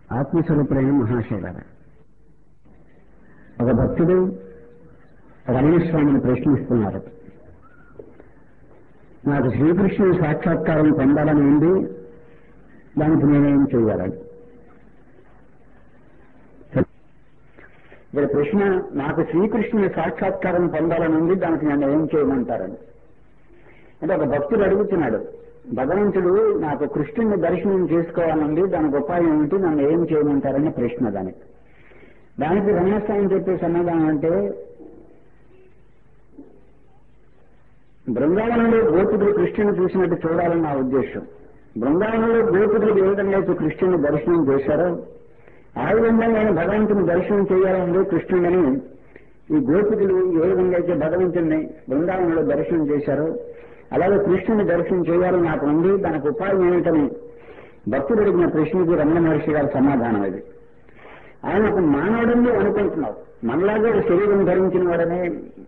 ఆత్మస్వరూపుడైన మహాశైలారా ఒక భక్తుడు రమణస్వామిని ప్రశ్నిస్తున్నారు నాకు శ్రీకృష్ణుని సాక్షాత్కారం పొందాలని ఉంది దానికి నేనేం చేయాలని ఇక్కడ ప్రశ్న నాకు శ్రీకృష్ణుని సాక్షాత్కారం పొందాలని ఉంది దానికి నన్ను ఏం చేయమంటారని అంటే ఒక భక్తుడు అడుగుతున్నాడు భగవంతుడు నాకు కృష్ణుని దర్శనం చేసుకోవాలండి దానికి ఉపాయం ఏమిటి నన్ను ఏం చేయమంటారని ప్రశ్న దానికి దానికి రమణస్వామి చెప్పే సమాధానం అంటే బృందావనంలో గోపికుడు కృష్ణుని చూసినట్టు చూడాలని నా ఉద్దేశం బృందావనంలో గోపికుడు ఏ విధంగా అయితే కృష్ణుని దర్శనం చేశారో ఆ విధంగా నేను భగవంతుని దర్శనం చేయాలని కృష్ణుడని ఈ గోపికులు ఏ విధంగా అయితే భగవంతుని బృందావనంలో దర్శనం చేశారో అలాగే కృష్ణుని దర్శనం చేయాలని నాకు ఉంది దానికి ఉపాయం ఏమిటని భక్తుడు అడిగిన ప్రశ్నకి రమణ మహర్షి గారి సమాధానం ఇది ఆయన ఒక మానవుడిని అనుకుంటున్నావు మనలాగే ఒక శరీరం ధరించిన వాడనే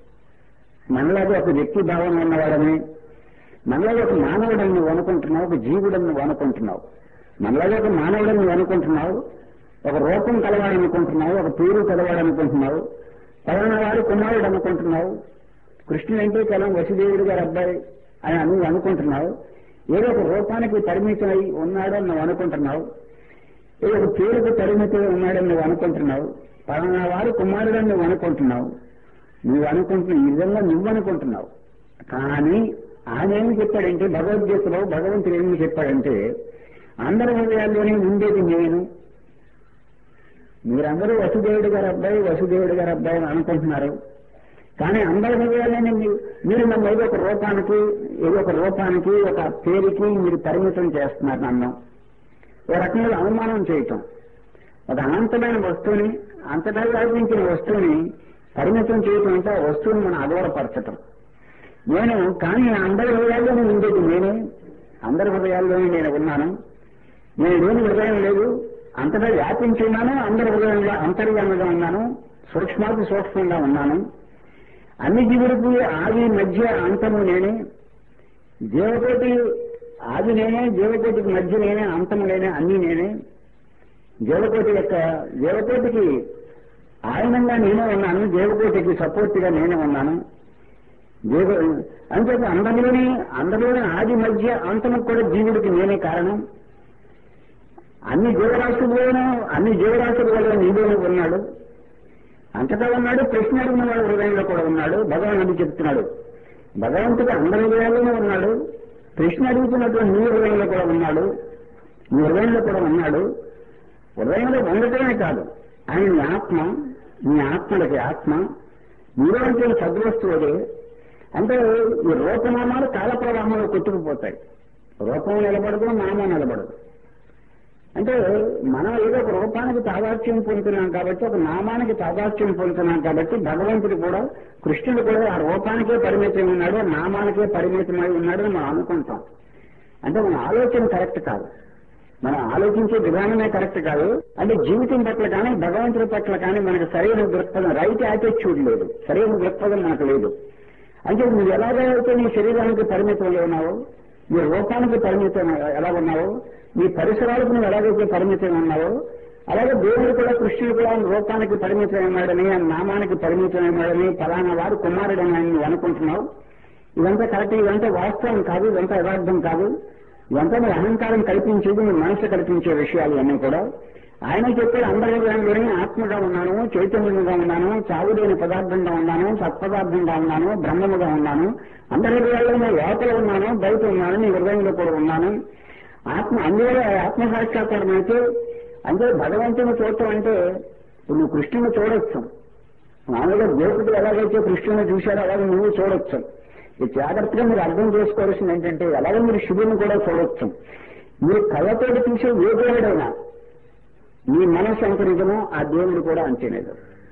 మనలాగే ఒక వ్యక్తి భావన ఉన్నవాడని మనలాగే ఒక మానవుడని నువ్వు అనుకుంటున్నావు ఒక జీవుడని నువ్వు అనుకుంటున్నావు మనలాగే ఒక మానవుడని నువ్వు అనుకుంటున్నావు ఒక రూపం కలవాడనుకుంటున్నావు ఒక పేరు కలవాడనుకుంటున్నావు పలానా వారి కుమారుడు అనుకుంటున్నావు కృష్ణుడు అంటే కేవలం వసుదేవుడు గారి అబ్బాయి అని నువ్వు అనుకుంటున్నావు ఏదో ఒక రూపానికి పరిమితమై ఉన్నాడని నువ్వు అనుకుంటున్నావు ఏదో ఒక పేరుకు పరిమితమై ఉన్నాడని నువ్వు అనుకుంటున్నావు పలానా వారి కుమారుడని నువ్వు అనుకుంటున్నావు నువ్వు అనుకుంటున్నావు ఈ విధంగా నువ్వు అనుకుంటున్నావు కానీ ఆయన ఏమి చెప్పాడంటే భగవద్గీతలో భగవంతుడు ఏమి చెప్పాడంటే అందరి హృదయాల్లోనే ఉండేది నేను మీరందరూ వసుదేవుడు గారి అబ్బాయి వసుదేవుడు గారి అబ్బాయి అని అనుకుంటున్నారు కానీ అందరి హృదయాలని మీరు నన్ను ఏదో ఒక రూపానికి ఏదో ఒక రూపానికి ఒక పేరుకి మీరు పరిమితం చేస్తున్నారు నన్ను ఓ రకంగా అవమానం చేయటం ఒక అనంతమైన వస్తువుని అంతటా వ్యాపించిన వస్తువుని పరిమితం చేయటం అంటే ఆ వస్తువుని మనం అగౌరపరచటం నేను కానీ అందరి హృదయాల్లోనే ఉండేది నేనే అందరి హృదయాల్లోనే నేను ఉన్నాను నేను లేని హృదయం లేదు అంతటా వ్యాపించి ఉన్నాను అందరి హృదయంలో అంతర్యామిగా ఉన్నాను సూక్ష్మాతి సూక్ష్మంగా ఉన్నాను అన్ని జీవులకు ఆది మధ్య అంతము నేనే జీవకోటి ఆది నేనే జీవకోటికి మధ్య నేనే అంతము నేనే అన్ని నేనే జీవకోటి యొక్క జీవకోటికి ఆయనంగా నేనే ఉన్నాను జీవకోటికి సపోర్ట్గా నేనే ఉన్నాను జీవ అంచేత అందరిలోని అందరిలోని ఆది మధ్య అంతము కూడా జీవుడికి నేనే కారణం అన్ని జీవరాశుల్లోనూ అన్ని జీవరాశుల వల్ల నీలోనే ఉన్నాడు అంతటా ఉన్నాడు ప్రశ్న అడిగిన వాడు హృదయంలో కూడా ఉన్నాడు భగవానుడు చెప్తున్నాడు భగవంతుడు అందరి హృదయాల్లోనే ఉన్నాడు ప్రశ్న అడుగుతున్నటువంటి నీ హృదయంలో కూడా ఉన్నాడు నీ హృదయంలో కూడా ఉన్నాడు హృదయంలో ఉండటమే కాదు ఆయన నీ ఆత్మ నీ ఆత్మలకి ఆత్మ నీలో అంటే సద్వస్తువుడే అంటే ఈ రూపనామాలు కాల ప్రవాహంలో కొట్టుకుపోతాయి రూపం నిలబడదు నామం నిలబడదు అంటే మనం ఏదో ఒక రూపానికి తాదాత్యం పొందుతున్నాం కాబట్టి ఒక నామానికి తాదాత్యం పొందుతున్నాం కాబట్టి భగవంతుడు కూడా కృష్ణుడు కూడా ఆ రూపానికే పరిమితం ఉన్నాడు ఆ నామానికే పరిమితమై ఉన్నాడు అని మనం అనుకుంటాం అంటే మన ఆలోచన కరెక్ట్ కాదు మనం ఆలోచించే విధానమే కరెక్ట్ కాదు అంటే జీవితం పట్ల కానీ భగవంతుడి పట్ల కానీ మనకు సరైన దృక్పథం రైట్ యాటిట్యూడ్ లేదు సరైన దృక్పథం మనకు లేదు అంటే నువ్వు ఎలాగైతే నీ శరీరానికి పరిమితంలో ఉన్నావో నీ రూపానికి పరిమితం ఎలా ఉన్నావో నీ పరిసరాలకు నువ్వు ఎలాగైతే పరిమితం ఉన్నావో అలాగే దేవుడు కూడా కృష్ణుడు కూడా రూపానికి పరిమితం ఉన్నాడని ఆ నామానికి పరిమితం ఉన్నాడని ఫలానా వారు కుమారుడని అని నువ్వు అనుకుంటున్నావు ఇదంతా కరెక్ట్ ఇదంతా వాస్తవం కాదు ఇదంతా యథార్థం కాదు ఇదంతా నీ అహంకారం కల్పించేది నీ మనసు కల్పించే విషయాలు అన్నీ కూడా ఆయన చెప్పాడు అందరి హృదయంలోనే ఆత్మగా ఉన్నాను చైతన్యంగా ఉన్నాను చావులేని పదార్థంగా ఉన్నాను సత్పదార్థంగా ఉన్నాను బ్రహ్మముగా ఉన్నాను అందరి హృదయాల్లో లోపల ఉన్నాను బయట ఉన్నాను నీ హృదయంలో కూడా ఉన్నాను ఆత్మ అందువల్ల ఆత్మ సాక్షాత్కారం అయితే అంటే భగవంతుని చూడటం అంటే నువ్వు కృష్ణుని చూడొచ్చు మామూలుగా గోపుడు ఎలాగైతే కృష్ణుని చూశారో అలాగే నువ్వు చూడొచ్చు ఇది జాగ్రత్తగా మీరు అర్థం చేసుకోవాల్సింది ఏంటంటే అలాగే మీరు శివుని కూడా చూడొచ్చు మీరు కళ్ళతోటి చూసే ఏ దేవుడైనా మీ మనస్సు ఎంత నిజమో ఆ దేవుడు కూడా అంతే నిజం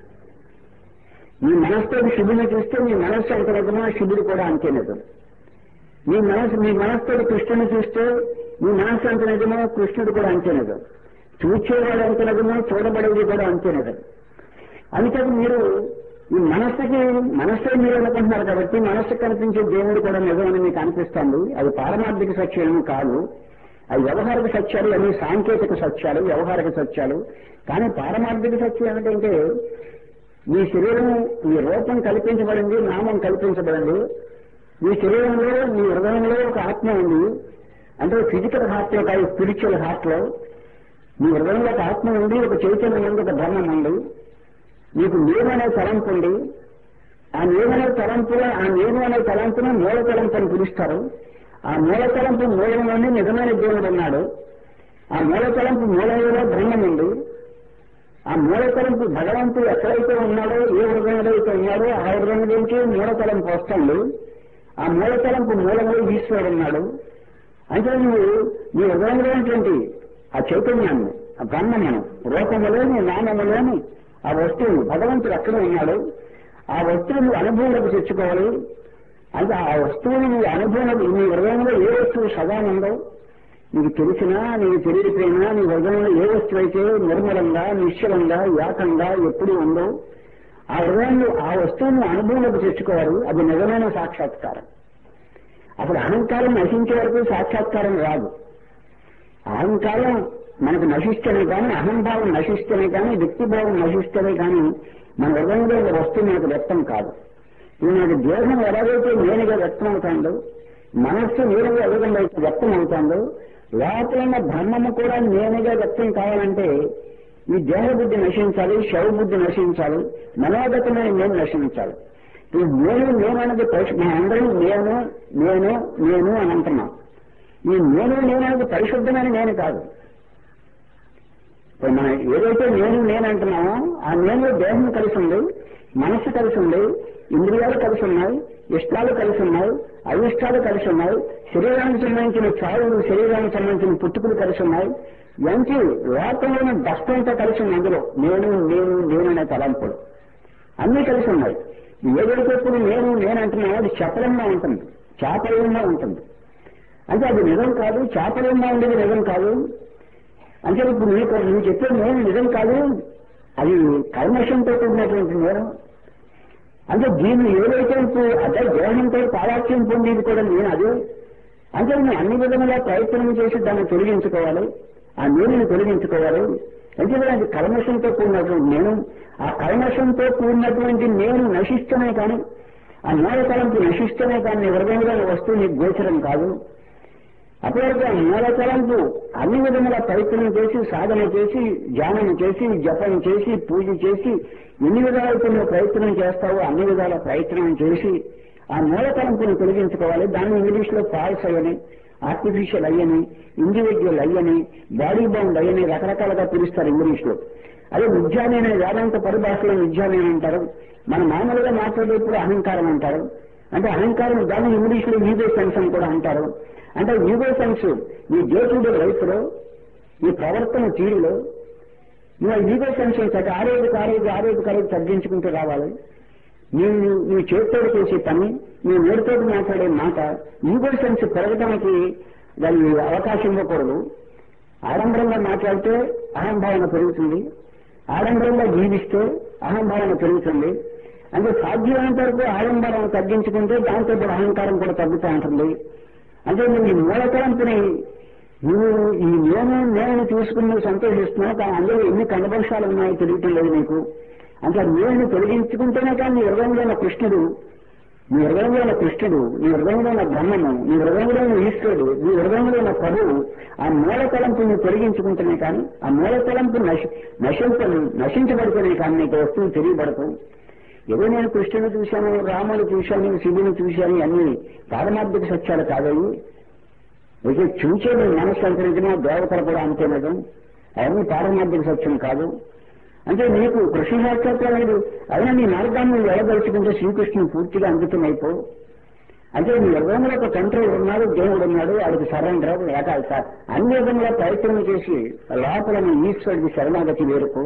మీ మనస్సుతో శివుని చూస్తే మీ మనస్సు ఎంత నిజమో ఆ శివుడు కూడా అంతే నిజం మీ మనసు మీ మనస్సుతో కృష్ణుని చూస్తే మీ మనస్సు ఎంత నిజమో కృష్ణుడు కూడా అంతే నిజం చూచేవాడు ఎంత నిజమో చూడబడేది కూడా అంతే నిజం అందుకని మీరు ఈ మనస్సుకి మనస్సే మీరు అనుకుంటున్నారు కాబట్టి మనస్సు కనిపించే దేవుడు కూడా నిజమని మీకు అనిపిస్తుంది అది పారమార్థిక సత్యం కాదు ఆ వ్యవహారిక సత్యాలు అన్ని సాంకేతిక సత్యాలు వ్యవహారిక సత్యాలు కానీ పారమార్థిక సత్యం ఏమిటంటే మీ శరీరం మీ రూపం కల్పించబడింది నామం కల్పించబడింది మీ శరీరంలో మీ హృదయంలో ఒక ఆత్మ ఉంది అంటే ఫిజికల్ హార్ట్ కాదు స్పిరిచువల్ హార్ట్ లో మీ హృదయంలో ఒక ఆత్మ ఉంది ఒక చైతన్యం ఉంది ఒక ధర్మం ఉంది మీకు నేను అనే తలంపు ఉంది ఆ నేను అనే తలంపులో ఆ నేను అనే తలంపును మూల తలంపు అని పిలుస్తారు ఆ మూల తలంపు మూలంలోనే నిజమైన దేవుడు ఉన్నాడు ఆ మూల తలంపు మూలంలో బ్రహ్మం ఉంది ఆ మూల తలంపు భగవంతుడు ఎక్కడైతే ఉన్నాడో ఏ హృదయంలో అయితే ఉన్నాడో ఆ హృదయం నుంచి మూల తలంపు వస్తుంది ఆ మూల తలంపు మూలంలో ఈశ్వరుడు ఉన్నాడు అంటే నువ్వు నీ హృదయంలో ఉన్నటువంటి ఆ చైతన్యాన్ని ఆ బ్రహ్మమును రూపములోని నామములోని ఆ వస్తువు భగవంతుడు ఎక్కడ ఉన్నాడు ఆ వస్తువుని అనుభవంలోకి తెచ్చుకోవాలి అంటే ఆ వస్తువుని నీ అనుభవం నీ హృదయంలో ఏ వస్తువు సదా ఉందో నీకు తెలిసినా నీకు తెలియకపోయినా నీ హృదయంలో ఏ వస్తువు అయితే నిర్మలంగా నిశ్చలంగా ఏకంగా ఎప్పుడు ఉందో ఆ హృదయంలో ఆ వస్తువుని అనుభవంలోకి తెచ్చుకోవాలి అది నిజమైన సాక్షాత్కారం అసలు అహంకారం నశించే వరకు సాక్షాత్కారం రాదు అహంకారం మనకు నశిస్తేనే కానీ అహంభావం నశిస్తేనే కానీ వ్యక్తిభావం నశిస్తేనే కానీ మన హృదయంలో ఒక వస్తువు మనకు వ్యక్తం కాదు ఇది మనకు దేహం ఎలాగైతే నేనుగా వ్యక్తం అవుతుందో మనస్సు నేనుగా ఏ విధంగా అయితే వ్యక్తం అవుతుందో లోపల ఉన్న బ్రహ్మము కూడా నేనుగా వ్యక్తం కావాలంటే ఈ దేహబుద్ధి నశించాలి శవబుద్ధి నశించాలి మనోగతమైన నేను నశించాలి ఈ నేను నేను అనేది పరిశు మనందరం నేను నేను నేను అని అంటున్నాం ఈ నేను నేను అనేది పరిశుద్ధమైన నేను కాదు ఇప్పుడు మనం ఏదైతే నేను నేను అంటున్నామో ఆ నేను దేహం కలిసి ఉంది మనస్సు కలిసి ఉంది ఇంద్రియాలు కలిసి ఉన్నాయి ఇష్టాలు కలిసి ఉన్నాయి అయిష్టాలు కలిసి ఉన్నాయి శరీరానికి సంబంధించిన చావులు శరీరానికి సంబంధించిన పుట్టుకులు కలిసి ఉన్నాయి మంచి లోకంలోని దష్టంతో కలిసి ఉంది అందులో నేను నేను నేను అనే తలంపులు అన్నీ కలిసి ఉన్నాయి ఏదైతే ఇప్పుడు నేను నేను అంటున్నానో అది చపలంగా ఉంటుంది చాపల్యంగా ఉంటుంది అంటే అది నిజం కాదు చాపల్యంగా ఉండేది నిజం కాదు అంటే ఇప్పుడు నీకు నువ్వు చెప్పే నేను నిజం కాదు అది కల్మషంతో కూడినటువంటి నేను అంటే దీన్ని ఏదైతే ఇప్పుడు అదే దేహంతో పాలాక్ష్యం పొందేది కూడా నేను అదే అంటే నువ్వు అన్ని విధములా ప్రయత్నం చేసి దాన్ని తొలగించుకోవాలి ఆ నేనుని తొలగించుకోవాలి అంటే అది కల్మషంతో కూడినటువంటి నేను ఆ కల్మషంతో కూడినటువంటి నేను నశిస్తేనే కానీ ఆ మూలతలంపు నశిస్తేనే కానీ నీ హృదయంలో వస్తువు నీకు గోచరం కాదు అప్పటివరకు ఆ మూలతలంపు అన్ని విధముల ప్రయత్నం చేసి సాధన చేసి ధ్యానం చేసి జపం చేసి పూజ చేసి ఎన్ని విధాలైతే నువ్వు ప్రయత్నం చేస్తావో అన్ని విధాల ప్రయత్నం చేసి ఆ మూలతలంపుని తొలగించుకోవాలి దాన్ని ఇంగ్లీష్ లో ఫాల్స్ అయ్యని ఆర్టిఫిషియల్ అయ్యని ఇండివిజువల్ అయ్యని బాడీ బౌండ్ అయ్యని రకరకాలుగా పిలుస్తారు ఇంగ్లీష్ లో అదే విద్యాని అనే వేదాంత పరిభాషలో విద్యాని అని అంటారు మన మామూలుగా మాట్లాడేప్పుడు అహంకారం అంటారు అంటే అహంకారం దాన్ని ఇంగ్లీష్ లో ఈగో సెన్స్ అని కూడా అంటారు అంటే ఈగో సెన్స్ నీ డే టు డే లైఫ్ లో నీ ప్రవర్తన తీరులో నువ్వు ఈగో సెన్స్ అంటే ఆరోగ్య ఆరోగ్య ఆరోగ్య ఆరోగ్య తగ్గించుకుంటూ రావాలి నీవు నీ చేతితోటి చేసే పని నీ నోటితోటి మాట్లాడే మాట ఈగో సెన్స్ పెరగడానికి దాని అవకాశం ఇవ్వకూడదు ఆడంబరంగా మాట్లాడితే అహంభావన పెరుగుతుంది ఆడంబరంగా జీవిస్తే అహంభావన పెరుగుతుంది అంటే సాధ్యమైనంత వరకు ఆడంబరం తగ్గించుకుంటే దాంతో పాటు అహంకారం కూడా తగ్గుతూ ఉంటుంది అంటే నువ్వు ఈ మూలతలంపుని నువ్వు ఈ నేను నేను చూసుకుని నువ్వు సంతోషిస్తున్నావు కానీ అందులో ఎన్ని కనబంశాలు ఉన్నాయో తెలియటం లేదు నీకు అంటే నేను తొలగించుకుంటేనే కానీ నీ హృదయంలో ఉన్న కృష్ణుడు నీ హృదయంలో ఉన్న కృష్ణుడు నీ హృదయంలో ఉన్న బ్రహ్మము నీ హృదయంలో ఉన్న ఈశ్వరుడు నీ హృదయంలో ఉన్న ప్రభువు ఆ మూల తలంపు నువ్వు తొలగించుకుంటేనే కానీ ఆ మూల తలంపు నశి నశించ నశించబడితేనే కానీ నీకు వస్తువు తెలియబడతావు ఏదో నేను కృష్ణుని చూశాను రాముని చూశాను శివుని చూశాను అన్ని పారమార్థిక సత్యాలు కాదవి అయితే చూసే నీ మనస్సు అంతరించిన దేవతలు కూడా అంతే నిజం అవన్నీ పారమార్థిక సత్యం కాదు అంటే నీకు కృష్ణ సాక్షాత్కారం లేదు అయినా నీ మార్గాన్ని నువ్వు వెళ్ళదలుచుకుంటే శ్రీకృష్ణుని పూర్తిగా అంకితం అయిపో అంటే నీ హృదయంలో ఒక కంట్రోల్ ఉన్నాడు దేవుడు ఉన్నాడు వాడికి సరెండర్ లేక అన్ని విధంగా ప్రయత్నం చేసి లోపల నీ ఈశ్వరుడికి శరణాగతి వేడుకో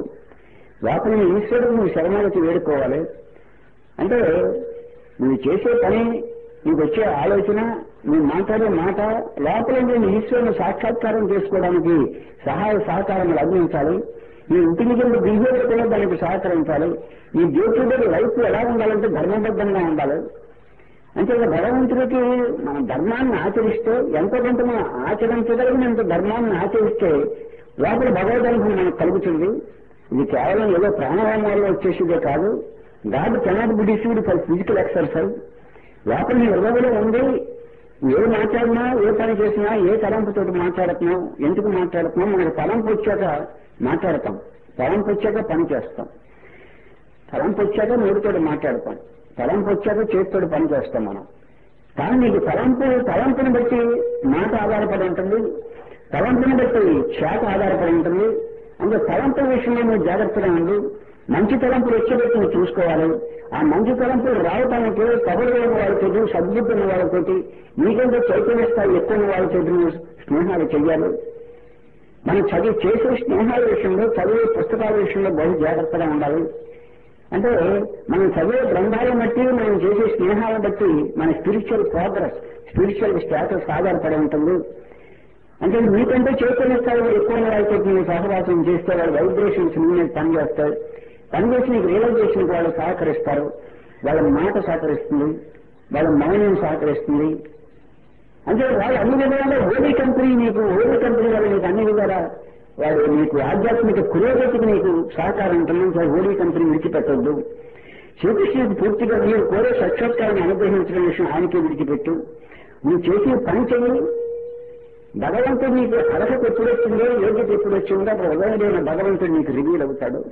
లోపల నీ ఈశ్వరుడికి నువ్వు శరణాగతి వేడుకోవాలి అంటే నువ్వు చేసే పని నీకు వచ్చే ఆలోచన నువ్వు మాట్లాడే మాట లోపల నేను ఈశ్వరుని సాక్షాత్కారం చేసుకోవడానికి సహాయ సహకారములు అందించాలి నీ ఇంటెలిజెంట్ బిహేవియర్ కూడా దానికి సహకరించాలి నీ డే టు డే లైఫ్ ఎలా ఉండాలంటే ధర్మబద్ధంగా ఉండాలి అంటే ఇక భగవంతుడికి మన ధర్మాన్ని ఆచరిస్తే ఎంతో కొంత మనం ఆచరించగలిగినంత ధర్మాన్ని ఆచరిస్తే లోపల భగవద్ అనుభవం మనకు కలుగుతుంది ఇది కేవలం ఏదో ప్రాణాయామాల్లో వచ్చేసేదే కాదు God cannot be deceived for physical exercise లోపల నీ హృదయంలో ఉంది ఏ మాట్లాడినా ఏ పని చేసినా ఏ తలంపుతో మాట్లాడుతున్నాం ఎందుకు మాట్లాడుతున్నాం మనకు తలంపు వచ్చాక మాట్లాడతాం తలంపు వచ్చాక పని చేస్తాం తలంపు వచ్చాక నోటితోటి మాట్లాడతాం తలంపు వచ్చాక చేతితోటి పని చేస్తాం మనం కానీ నీకు తలంపు తలంపుని బట్టి మాట ఆధారపడి ఉంటుంది తలంపుని బట్టి చేత ఆధారపడి ఉంటుంది అంటే తలంపుల విషయంలో నువ్వు జాగ్రత్తగా ఉంది మంచి తలంపులు వచ్చేటట్టు నువ్వు చూసుకోవాలి ఆ మంచి తలంపులు రావటానికి పొగలు లేని వాళ్ళతోటి సద్బుద్ధి ఉన్న వాళ్ళతోటి నీకంటే చైతన్య స్థాయి ఎక్కువ ఉన్న వాళ్ళతోటి నువ్వు స్నేహాలు చెయ్యాలి మనం చదివి చేసే స్నేహాల విషయంలో చదివే పుస్తకాల విషయంలో బహు జాగ్రత్తగా ఉండాలి అంటే మనం చదివే గ్రంథాలను బట్టి మనం చేసే స్నేహాలను బట్టి మన స్పిరిచువల్ ప్రోగ్రెస్ స్పిరిచువల్ స్టేటస్ ఆధారపడి ఉంటుంది అంటే మీకంటే చైతన్య స్థాయిలో ఎక్కువ ఉన్న వాళ్ళతో మీరు సహవాసం చేస్తే వాళ్ళ వైబ్రేషన్స్ మీ మీద పనిచేస్తాయి పనిచేసి నీకు రియలైజేషన్ వాళ్ళు సహకరిస్తారు వాళ్ళ మాట సహకరిస్తుంది వాళ్ళ మౌనం సహకరిస్తుంది అంటే వాళ్ళు అన్ని విధాలుగా ఓలీ కంపెనీ నీకు ఓలీ కంపెనీ వాళ్ళు నీకు అన్ని విధాలా వాడు నీకు ఆధ్యాత్మిక పురోగతికి నీకు సహకారం ఉంటుంది ఓలీ కంపెనీ విడిచిపెట్టద్దు శ్రీకృష్ణుడికి పూర్తిగా మీరు కోరే సత్యోత్కారాన్ని అనుగ్రహించడం విషయం ఆయనకే విడిచిపెట్టు నువ్వు చేసే పని చెయ్యి భగవంతుడు నీకు అర్హత ఎప్పుడు వచ్చిందో యోగ్యత ఎప్పుడు వచ్చిందో అప్పుడు ఉదయమైన భగవంతుడు నీకు రివీల్ అవుతాడు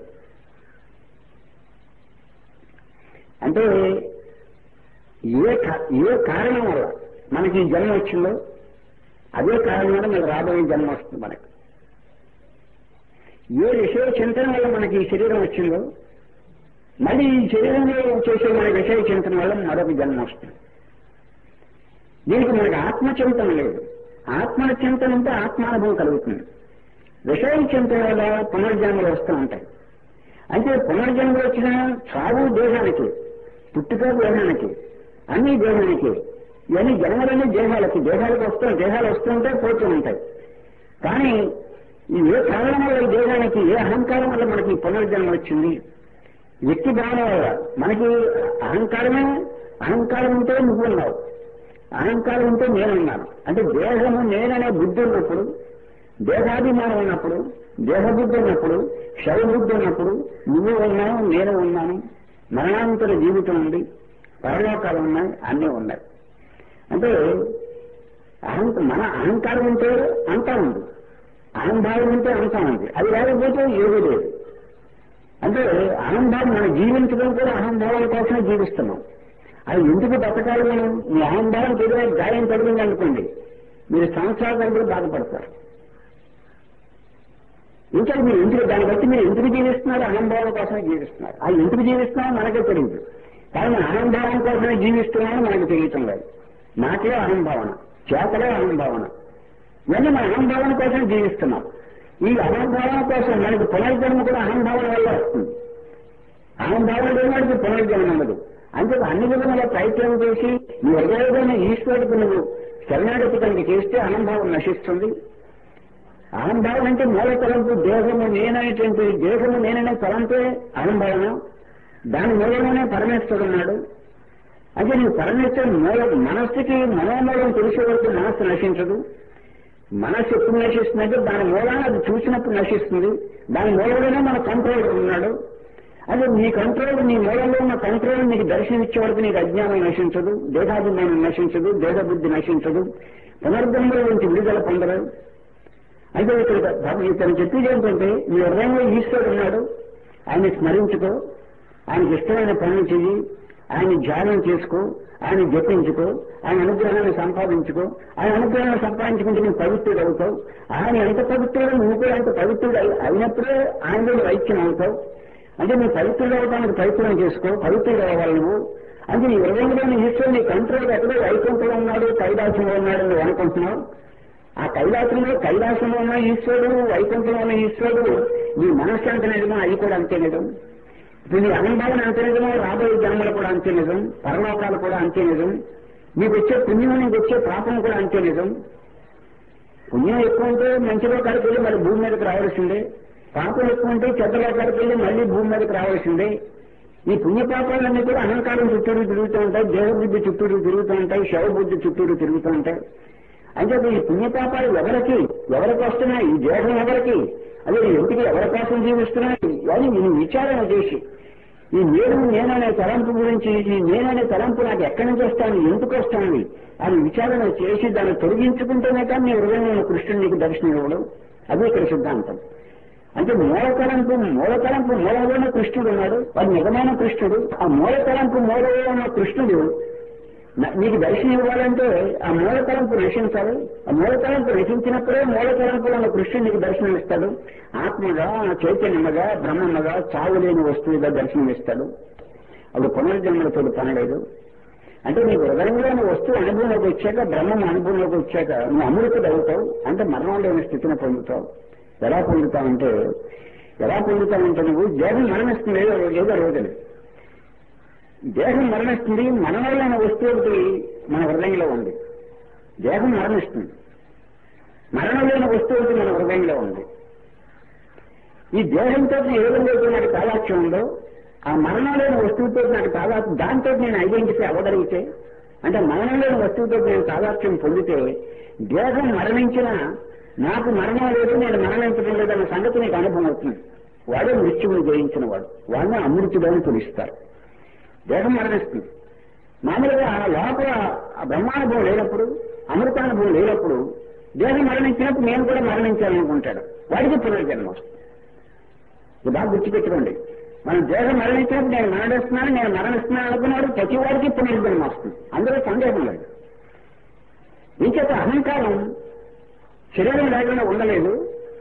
అంటే ఏ కా- ఏ కారణం వల్ల మనకి ఈ జన్మ వచ్చిందో అదే కారణం వల్ల మనకు రాబోయే జన్మ వస్తుంది మనకు ఏ విషయ చింతన వల్ల మనకి ఈ శరీరం వచ్చిందో మళ్ళీ ఈ శరీరంలో చేసే మన విషయ చింతన వల్ల మరొక జన్మ వస్తుంది దీనికి మనకి ఆత్మచింతన లేదు ఆత్మల చింతన ఉంటే ఆత్మానుభవం కలుగుతుంది విషయ చింతన వల్ల పునర్జన్మలు వస్తూ ఉంటాయి అంటే పునర్జన్మలు వచ్చిన చావు దేహానికి పుట్టుక దేహానికి అన్ని దేహానికి ఇవన్నీ జన్మలన్నీ దేహాలకి దేహాలకు వస్తూ దేహాలు వస్తుంటే పోతూ ఉంటాయి కానీ ఈ ఏ కారణం వల్ల ఈ దేహానికి ఏ అహంకారం వల్ల మనకి ఈ పునర్జన్మ వచ్చింది వ్యక్తి భావన వల్ల మనకి అహంకారమే అహంకారం ఉంటే నువ్వు ఉన్నావు అహంకారం ఉంటే నేనున్నాను అంటే దేహము నేననే బుద్ధి ఉన్నప్పుడు దేహాభిమానం ఉన్నప్పుడు దేహబుద్ధి ఉన్నప్పుడు శవబుద్ధి ఉన్నప్పుడు నువ్వు ఉన్నావు నేను ఉన్నాను మరణాంతర జీవితం ఉంది పరలోకాలు ఉన్నాయి అన్నీ ఉన్నాయి అంటే అహంక మన అహంకారం ఉంటే అంతా ఉంది అహంభావం ఉంటే అంతా ఉంది అది లేకపోతే ఏమీ లేదు అంటే అహంభావం మనం జీవించడం కూడా అహంభావం కోసమే జీవిస్తున్నాం అది ఎందుకు బతకాలి మనం మీ అహంభావానికి ఏదైనా గాయం తగిలింది అనుకోండి మీరు సంవత్సరాల తరబడి బాధపడతారు ఇంకా మీరు ఎందుకు దాన్ని బట్టి మీరు ఎందుకు జీవిస్తున్నారు అహంభావం కోసమే జీవిస్తున్నారు అది ఎందుకు జీవిస్తున్నారో మనకే తెలియదు కానీ అహంభావం కోసమే జీవిస్తున్నామో మనకు తెలియటం లేదు మాటలో అహంభావన చేతలో అహంభావన ఇవన్నీ మన అహంభావన కోసం జీవిస్తున్నాం ఈ అహంభావన కోసం మనకి పునర్జన్మ కూడా అహంభావన వల్ల వస్తుంది అహంభావన లేని వాడికి పునర్జన్మ ఉండదు అంటే అన్ని విధముల ప్రయత్నం చేసి నీ హృదయమైన ఈశ్వరుడికి నువ్వు శరణాగతి కనుక చేస్తే అహంభావం నశిస్తుంది అహంభావం అంటే మూల తలంపు దేహము నేననేటువంటి దేహము నేననే తలంపే అహంభావన దాని మూలంలోనే పరమేశ్వరుడు ఉన్నాడు అంటే నీవు పరమేశ్వరుడు మూల మనస్సుకి మనోమూలం తెలిసే వరకు మనస్సు నశించదు మనస్సు ఎప్పుడు నశిస్తుందంటే దాని మూలాన్ని అది చూసినప్పుడు నశిస్తుంది దాని మూలంలోనే మన కంట్రోల్ ఉన్నాడు అదే నీ కంట్రోల్ నీ మూలంలో ఉన్న కంట్రోల్ నీకు దర్శనమిచ్చే వరకు నీకు అజ్ఞానం నశించదు దేహాభిమానం నశించదు దేహబుద్ధి నశించదు పునర్జన్మల నుంచి విడుదల పొందరు అయితే ఇక్కడ భగ- ఇతను చెప్పేది ఏంటంటే నీ హృదయంలో ఈశ్వరుడు ఉన్నాడు ఆయన స్మరించుకో ఆయనకి ఇష్టమైన పనులు చెయ్యి ఆయన ధ్యానం చేసుకో ఆయన జపించుకో ఆయన అనుగ్రహాన్ని సంపాదించుకో ఆయన అనుగ్రహాన్ని సంపాదించుకుంటే నువ్వు పవిత్రుడు అవుతావు ఆయన ఎంత పవిత్రుడు నువ్వు కూడా అంత పవిత్రుడు అయి- అయినప్పుడే ఆయనలో ఐక్యం అవుతావు అంటే నువ్వు పవిత్రుడు అవడానికి ప్రయత్నం చేసుకో పవిత్రుడు అవ్వాలి నువ్వు అంటే నీ హృదయంలోని ఈశ్వరుడు నీ కంట్రోల్ ఎక్కడో వైకుంఠంలో ఉన్నాడు కైలాసంలో ఉన్నాడు నువ్వు అనుకుంటున్నావు ఆ కైలాసంలో కైలాసంలో ఉన్న ఈశ్వరుడు వైకుంఠంలో ఉన్న ఈశ్వరుడు నీ మనస్సు అంత నిజమో అది కూడా అంతే నిజం ఇప్పుడు నీ అహంభావన అంతే నిజమో రాబోయే జన్మలు కూడా అంతే నిజం పరలోకాలు కూడా అంతే నిజం నీకు వచ్చే పుణ్యం నీకు వచ్చే పాపం కూడా అంతే నిజం పుణ్యం ఎక్కువ ఉంటే మంచిలో కాడికి వెళ్ళి మళ్ళీ భూమి మీదకి రావాల్సిందే పాపం ఎక్కువ ఉంటే చెడ్డలో కాడికి వెళ్ళి మళ్ళీ భూమి మీదకి రావాల్సిందే ఈ పుణ్యపాపాలన్నీ కూడా అహంకారం చుట్టూరు తిరుగుతూ ఉంటాయి దేహబుద్ధి చుట్టూరు తిరుగుతూ ఉంటాయి శవబుద్ధి చుట్టూరు తిరుగుతూ ఉంటాయి అంటే ఈ పుణ్యపాపాలు ఎవరికి ఎవరికి వస్తున్నాయి ఈ దేహం ఎవరికి అదే ఎందుకు ఎవరి కోసం జీవిస్తున్నాయి అని నేను విచారణ చేసి ఈ నేను నేననే తలంపు గురించి ఈ నేననే తలంపు నాకు ఎక్కడి నుంచి వస్తాను ఎందుకు వస్తాను అని విచారణ చేసి దాన్ని తొలగించుకుంటేనే కానీ నీ హృదయంలో కృష్ణుడు నీకు దర్శనం ఇవ్వడం అది ఇక్కడ సిద్ధాంతం అంటే మూల తలంపు మూల తలంపు మూలంలోనే కృష్ణుడు ఉన్నాడు వాడు నిజమైన కృష్ణుడు ఆ మూల తలంపు మూలలో ఉన్న కృష్ణుడు న- నీకు దర్శనం ఇవ్వాలంటే ఆ మూల తలంపు నశించాలి ఆ మూల తలంపు నశించినప్పుడే మూల తలంపులో ఉన్న కృష్ణుడు నీకు దర్శనం ఇస్తాడు ఆత్మగా చైతన్యముగా బ్రహ్మముగా చావు లేని వస్తువుగా దర్శనం ఇస్తాడు అప్పుడు పునర్జన్మలతో పని లేదు అంటే నీకు హృదయంలోని వస్తువు అనుభవంలోకి వచ్చాక బ్రహ్మం అనుభవంలోకి వచ్చాక నువ్వు అమృతుడు అవుతావు అంటే మరణం లేని స్థితిని పొందుతావు ఎలా పొందుతావంటే ఎలా పొందుతావంటే నువ్వు దేహం మరణిస్తుంది ఏదో ఏదో రోజులు దేహం మరణిస్తుంది మరణంలోని వస్తువు ఒకటి మన హృదయంలో ఉంది దేహం మరణిస్తుంది మరణంలోని వస్తువు ఒకటి మన హృదయంలో ఉంది ఈ దేహంతో ఏ విధంగా అయితే నాకు తాదాత్యం ఉందో ఆ మరణం లేని వస్తువుతో నాకు తాదాత్యం దాంతో నేను ఐడెంటిఫై అవ్వగలిగితే అంటే మరణం లేని వస్తువుతో నేను తాదాత్యం పొందితే దేహం మరణించినా నాకు మరణం లేదు నేను మరణించడం లేదన్న సంగతి నీకు అనుభవం అవుతుంది వాడే మృత్యువుని జయించిన వాడు వాడిని అమృతుడని పిలుస్తారు దేహం మరణిస్తుంది మామూలుగా లోపల ఆ బ్రహ్మానుభవం లేనప్పుడు అమృతానుభవం లేనప్పుడు దేహం మరణించినప్పుడు నేను కూడా మరణించాలనుకుంటాడు వాడికి పునర్జన్మ వస్తుంది ఇది బాగా గుర్తుపెట్టుకోండి మన దేహం మరణించినప్పుడు నేను మరణిస్తున్నాను నేను మరణిస్తున్నాను అనుకున్నాడు ప్రతి వాడికి పునర్జన్మ వస్తుంది అందులో సందేహం లేదు ఇంకేత అహంకారం శరీరం లేకుండా ఉండలేదు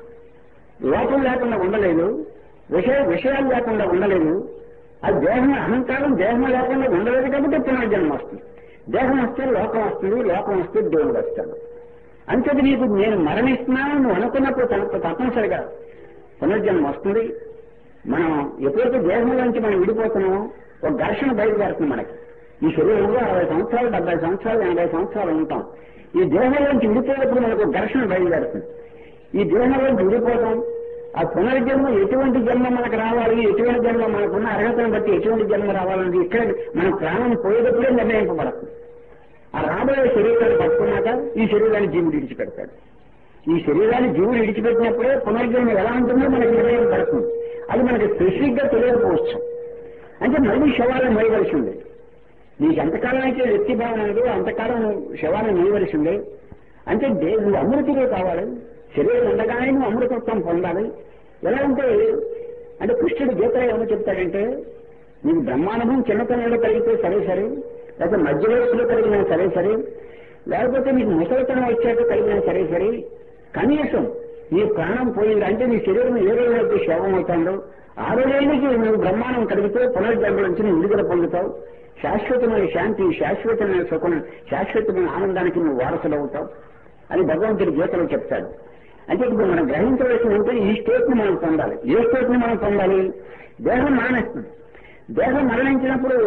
లోపం లేకుండా ఉండలేదు విషయ విషయాలు లేకుండా ఉండలేదు అది దేహం అహంకారం దేహం లేకుండా ఉండలేదు కాబట్టి పునర్జన్మ వస్తుంది దేహం వస్తే లోకం వస్తుంది లోకం వస్తే దేవుడు వస్తాడు అంతేది నీకు నేను మరణిస్తున్నాను నువ్వు అనుకున్నప్పుడు తనకు తప్పనిసరిగా పునర్జన్మ వస్తుంది మనం ఎప్పుడైతే దేహంలోంచి మనం విడిపోతున్నామో ఒక ఘర్షణ బయలుదేరుతుంది మనకి ఈ శరీరంలో అరవై సంవత్సరాలు డెబ్బై సంవత్సరాలు ఎనభై సంవత్సరాలు ఉంటాం ఈ దేహంలోంచి విడిపోయినప్పుడు మనకు ఒక ఘర్షణ బయలుదేరుతుంది ఈ దేహంలోంచి విడిపోతాం ఆ పునర్జన్మ ఎటువంటి జన్మ మనకు రావాలి ఎటువంటి జన్మ మనకున్న అర్హతను బట్టి ఎటువంటి జన్మ రావాలనేది ఇక్కడ మన ప్రాణం పోయేటప్పుడే నిర్ణయింపబడుతుంది ఆ రాబోయే శరీరాన్ని పట్టుకున్నాక ఈ శరీరాన్ని జీవుడు విడిచిపెడతాడు ఈ శరీరాన్ని జీవుడు విడిచిపెట్టినప్పుడే పునర్జన్మ ఎలా ఉంటుందో మనకి నిర్ణయం పడుతుంది అది మనకి స్పెసిఫిక్ గా తెలియకపోవచ్చు అంటే మళ్ళీ శవాలను మోయవలసి ఉంది నీకు ఎంతకాలం అయితే వ్యక్తి భావన ఉందో అంతకాలం శవాలను మోయవలసి ఉంది అంటే దే- నువ్వు అమృతుడే కావాలి శరీరం ఉండగానే నువ్వు అమృతత్వం పొందాలి ఎలా అంటే అంటే కృష్ణుడు గీతలో ఏమో చెప్తాడంటే నీకు బ్రహ్మానుభవం చిన్నతనంలో కలిగితే సరే సరే లేకపోతే మధ్య వయసులో కలిగినా సరే సరే లేకపోతే నీకు ముసలితనం వచ్చాక కలిగినా సరే సరే కనీసం నీ ప్రాణం పోయింది అంటే నీ శరీరం ఏ రోజైతే శవం అవుతుందో ఆ రోజైనకి నువ్వు బ్రహ్మాండం కలిగితే పునర్జన్మ నుంచి నువ్వు విడుదల పొందుతావు శాశ్వతమైన శాంతి శాశ్వతమైన సుఖం శాశ్వతమైన ఆనందానికి నువ్వు వారసులవుతావు అని భగవంతుడి గీతలో చెప్తాడు అంటే ఇప్పుడు మనం గ్రహించవలసింది అంటే ఈ స్టేట్ ని మనం పొందాలి ఏ స్టేట్ ని మనం పొందాలి దేహం మరణిస్తుంది దేహం మరణించినప్పుడు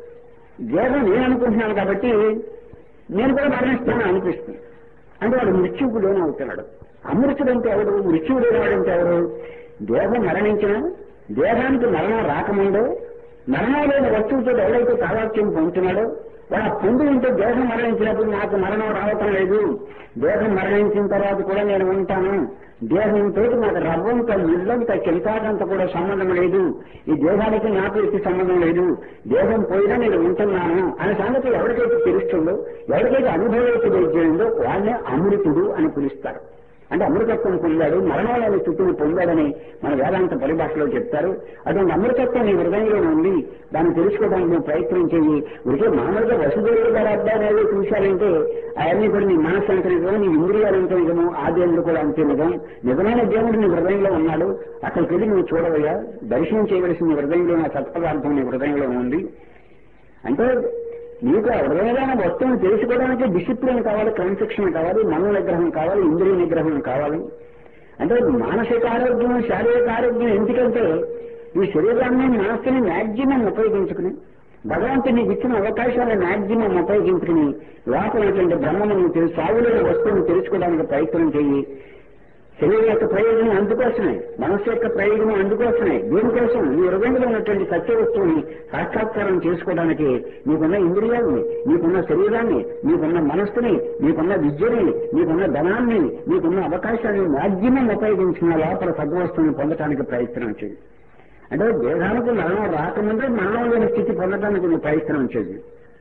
దేహం నేను అనుకుంటున్నాను కాబట్టి నేను కూడా మరణిస్తాను అనిపిస్తుంది అంటే వాడు మృత్యువుకు లోను అవుతున్నాడు అమృతుడు అంటే ఎవడు మృత్యువు లేనివాడంటే ఎవరు దేహం మరణించిన దేహానికి మరణం రాకముందే మరణం లేని వస్తువుతో ఎవరైతే తాదాత్యం పొందుతున్నాడో వాడు ఆ పొంది ఉంటే దేహం మరణించినప్పుడు నాకు మరణం రావటం లేదు దేహం మరణించిన తర్వాత కూడా నేను ఉంటాను దేహంతో నాకు రవ్వంత ఇల్లంత చెలికాటంత కూడా సంబంధం లేదు ఈ దేహానికి నాకు ఎట్టి సంబంధం లేదు దేహం పోయినా నేను ఉంటున్నాను అనే సంగతి ఎవరికైతే తెలుస్తుందో ఎవరికైతే అనుభవైతే జరిగిందో వాళ్ళే అమృతుడు అని పిలుస్తారు అంటే అమృతత్వం పొందాడు మరణాలని స్థితిని పొందాడని మన వేదాంత పరిభాషలో చెప్తారు అటువంటి అమృతత్వం నీ హృదయంలో ఉంది దాన్ని తెలుసుకోవడానికి నువ్వు ప్రయత్నం చెయ్యి ఉడికే మామూలుగా వసుదేవుడు గారు అబ్బాయి ఏదో చూశారంటే అవన్నీ కూడా నీ మనస్సు అంత నిజమో నీ ఇంద్రియాలు ఎంత నిజమో ఆ దేవుడు కూడా అంతే నిజం నిజమైన దేవుడు నీ హృదయంలో ఉన్నాడు అక్కడికి వెళ్ళి నువ్వు చూడవయ్యా దర్శనం చేయవలసిన నీ హృదయంలో నా సత్పదార్థం నీ హృదయంలో ఉంది అంటే నీకు ఆ హృదయమైన వస్తువును తెలుసుకోవడానికి డిసిప్లిన్ కావాలి క్రమశిక్షణ కావాలి మన నిగ్రహం కావాలి ఇంద్రియ నిగ్రహం కావాలి అంటే మానసిక ఆరోగ్యం శారీరక ఆరోగ్యం ఎందుకంటే ఈ శరీరాన్ని మనస్సుని మ్యాక్సిమం ఉపయోగించుకుని భగవంతుడు నీకు ఇచ్చిన అవకాశాలను మ్యాక్సిమం ఉపయోగించుకుని లోపలటువంటి బ్రహ్మను నువ్వు తెలుసు సాగులేని వస్తువును తెలుసుకోవడానికి ప్రయత్నం చెయ్యి శరీరం యొక్క ప్రయోజనం అందుకోసమే మనస్సు యొక్క ప్రయోజనం అందుకోసమే దీనికోసం నీ హృదయంలో ఉన్నటువంటి సత్య వస్తువుని సాక్షాత్కారం చేసుకోవడానికి నీకున్న ఇంద్రియాలని నీకున్న శరీరాన్ని నీకున్న మనస్సుని నీకున్న విద్యని నీకున్న ధనాన్ని నీకున్న అవకాశాన్ని మాధ్యమం ఉపయోగించిన లోపల సద్వస్తువుని పొందడానికి ప్రయత్నం చేయి అంటే దేహానికి మరణం రాకముందే మరణం లేని స్థితి పొందడానికి నువ్వు ప్రయత్నం చేయి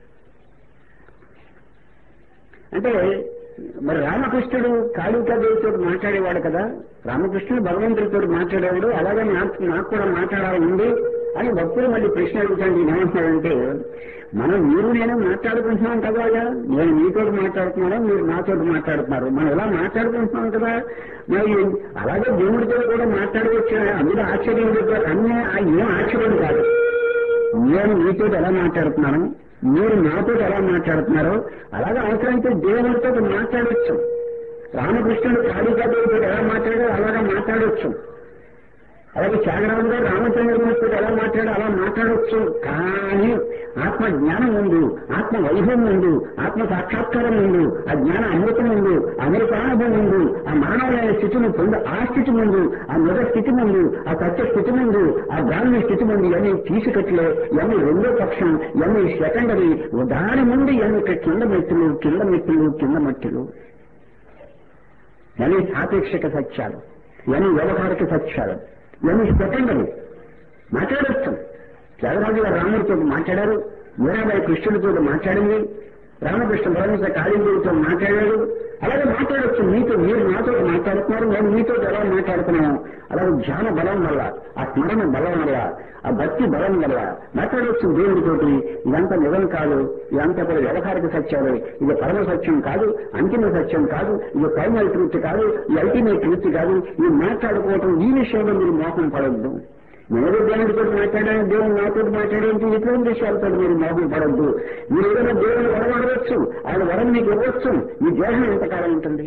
అంటే మరి రామకృష్ణుడు కాళికాదేవితో మాట్లాడేవాడు కదా రామకృష్ణుడు భగవంతుడితో మాట్లాడేవాడు అలాగే నాకు నాకు కూడా మాట్లాడాలి ఉంది అని భక్తులు మళ్ళీ ప్రశ్న అడుగుతాను నేను ఏమంటున్నాడంటే మనం మీరు నేను మాట్లాడుకుంటున్నాం కదా నేను మీతో మాట్లాడుతున్నాను మీరు నాతో మాట్లాడుతున్నారు మనం ఇలా మాట్లాడుకుంటున్నాం కదా మరి అలాగే దేవుడితో కూడా మాట్లాడవచ్చు అందులో ఆశ్చర్యం లేదు అన్నీ ఏం ఆశ్చర్యం కాదు నేను మీతో ఎలా మాట్లాడుతున్నాను మీరు నాతో ఎలా మాట్లాడుతున్నారో అలాగే అవసరమైతే దేవుడితో మాట్లాడవచ్చు రామకృష్ణుడు కాళికాదేవితో ఎలా మాట్లాడారో అలాగా మాట్లాడవచ్చు అలాగే త్యాగరాజు గారు రామచంద్రమూర్తితో ఎలా మాట్లాడో అలా మాట్లాడవచ్చు కానీ ఆత్మ జ్ఞానం ఉంది ఆత్మ వైభవం ఉంది ఆత్మ సాక్షాత్కారం ఉంది ఆ జ్ఞాన అమృతం ఉంది అమృతానుభవం ఉంది ఆ మానవులైన స్థితిని పొంది ఆ స్థితి ముందు ఆ మృగ స్థితి ముందు ఆ సత్య స్థితి ముందు ఆ బ్రాహ్మణ స్థితి ముందు ఇవన్నీ తీసుకట్లే ఇవన్నీ రెండో పక్షం ఇవన్నీ సెకండరీ దాని ముందు ఇవన్నీ కింద మెట్టులు కింద మెట్టులు కింద మట్టులు ఇవన్నీ సాపేక్షక సత్యాలు ఇవన్నీ వ్యవహారిక సత్యాలు ఇవన్నీ సెకండరీ మాట్లాడచ్చు త్యాగరాజు గారు రాముడితో మాట్లాడారు మీరాబాయి కృష్ణుడితో మాట్లాడింది రామకృష్ణ పరమేశ్వర కాళీదేవితో మాట్లాడాడు అలాగే మాట్లాడచ్చు మీతో మీరు నాతో మాట్లాడుతున్నారు నేను మీతో ఎలా మాట్లాడుతున్నాను అలాగే ధ్యాన బలం వల్ల ఆ స్మరణ బలం వల్ల ఆ భక్తి బలం వల్ల మాట్లాడవచ్చు దేవుడితోటి ఇదంతా నిజం కాదు ఇదంతా కూడా వ్యవహారిక సత్యాలు ఇది పరమ సత్యం కాదు అంతిమ సత్యం కాదు ఇది ఫైనల్ ట్రూత్ కాదు ఈ అల్టిమేట్ ట్రూత్ కాదు ఇది మాట్లాడుకోవటం ఈ విషయంలో మీరు మోసం పడద్దు నేను దేవుడితో మాట్లాడాను దేవుడు నాతో మాట్లాడేంటి ఇటువంటి విషయాలతో మీరు మోసం పడద్దు మీరు ఏదైనా దేవుని వరం అడగచ్చు ఆయన వరం మీకు ఇవ్వచ్చు మీ దేహం ఎంతకాలం ఉంటుంది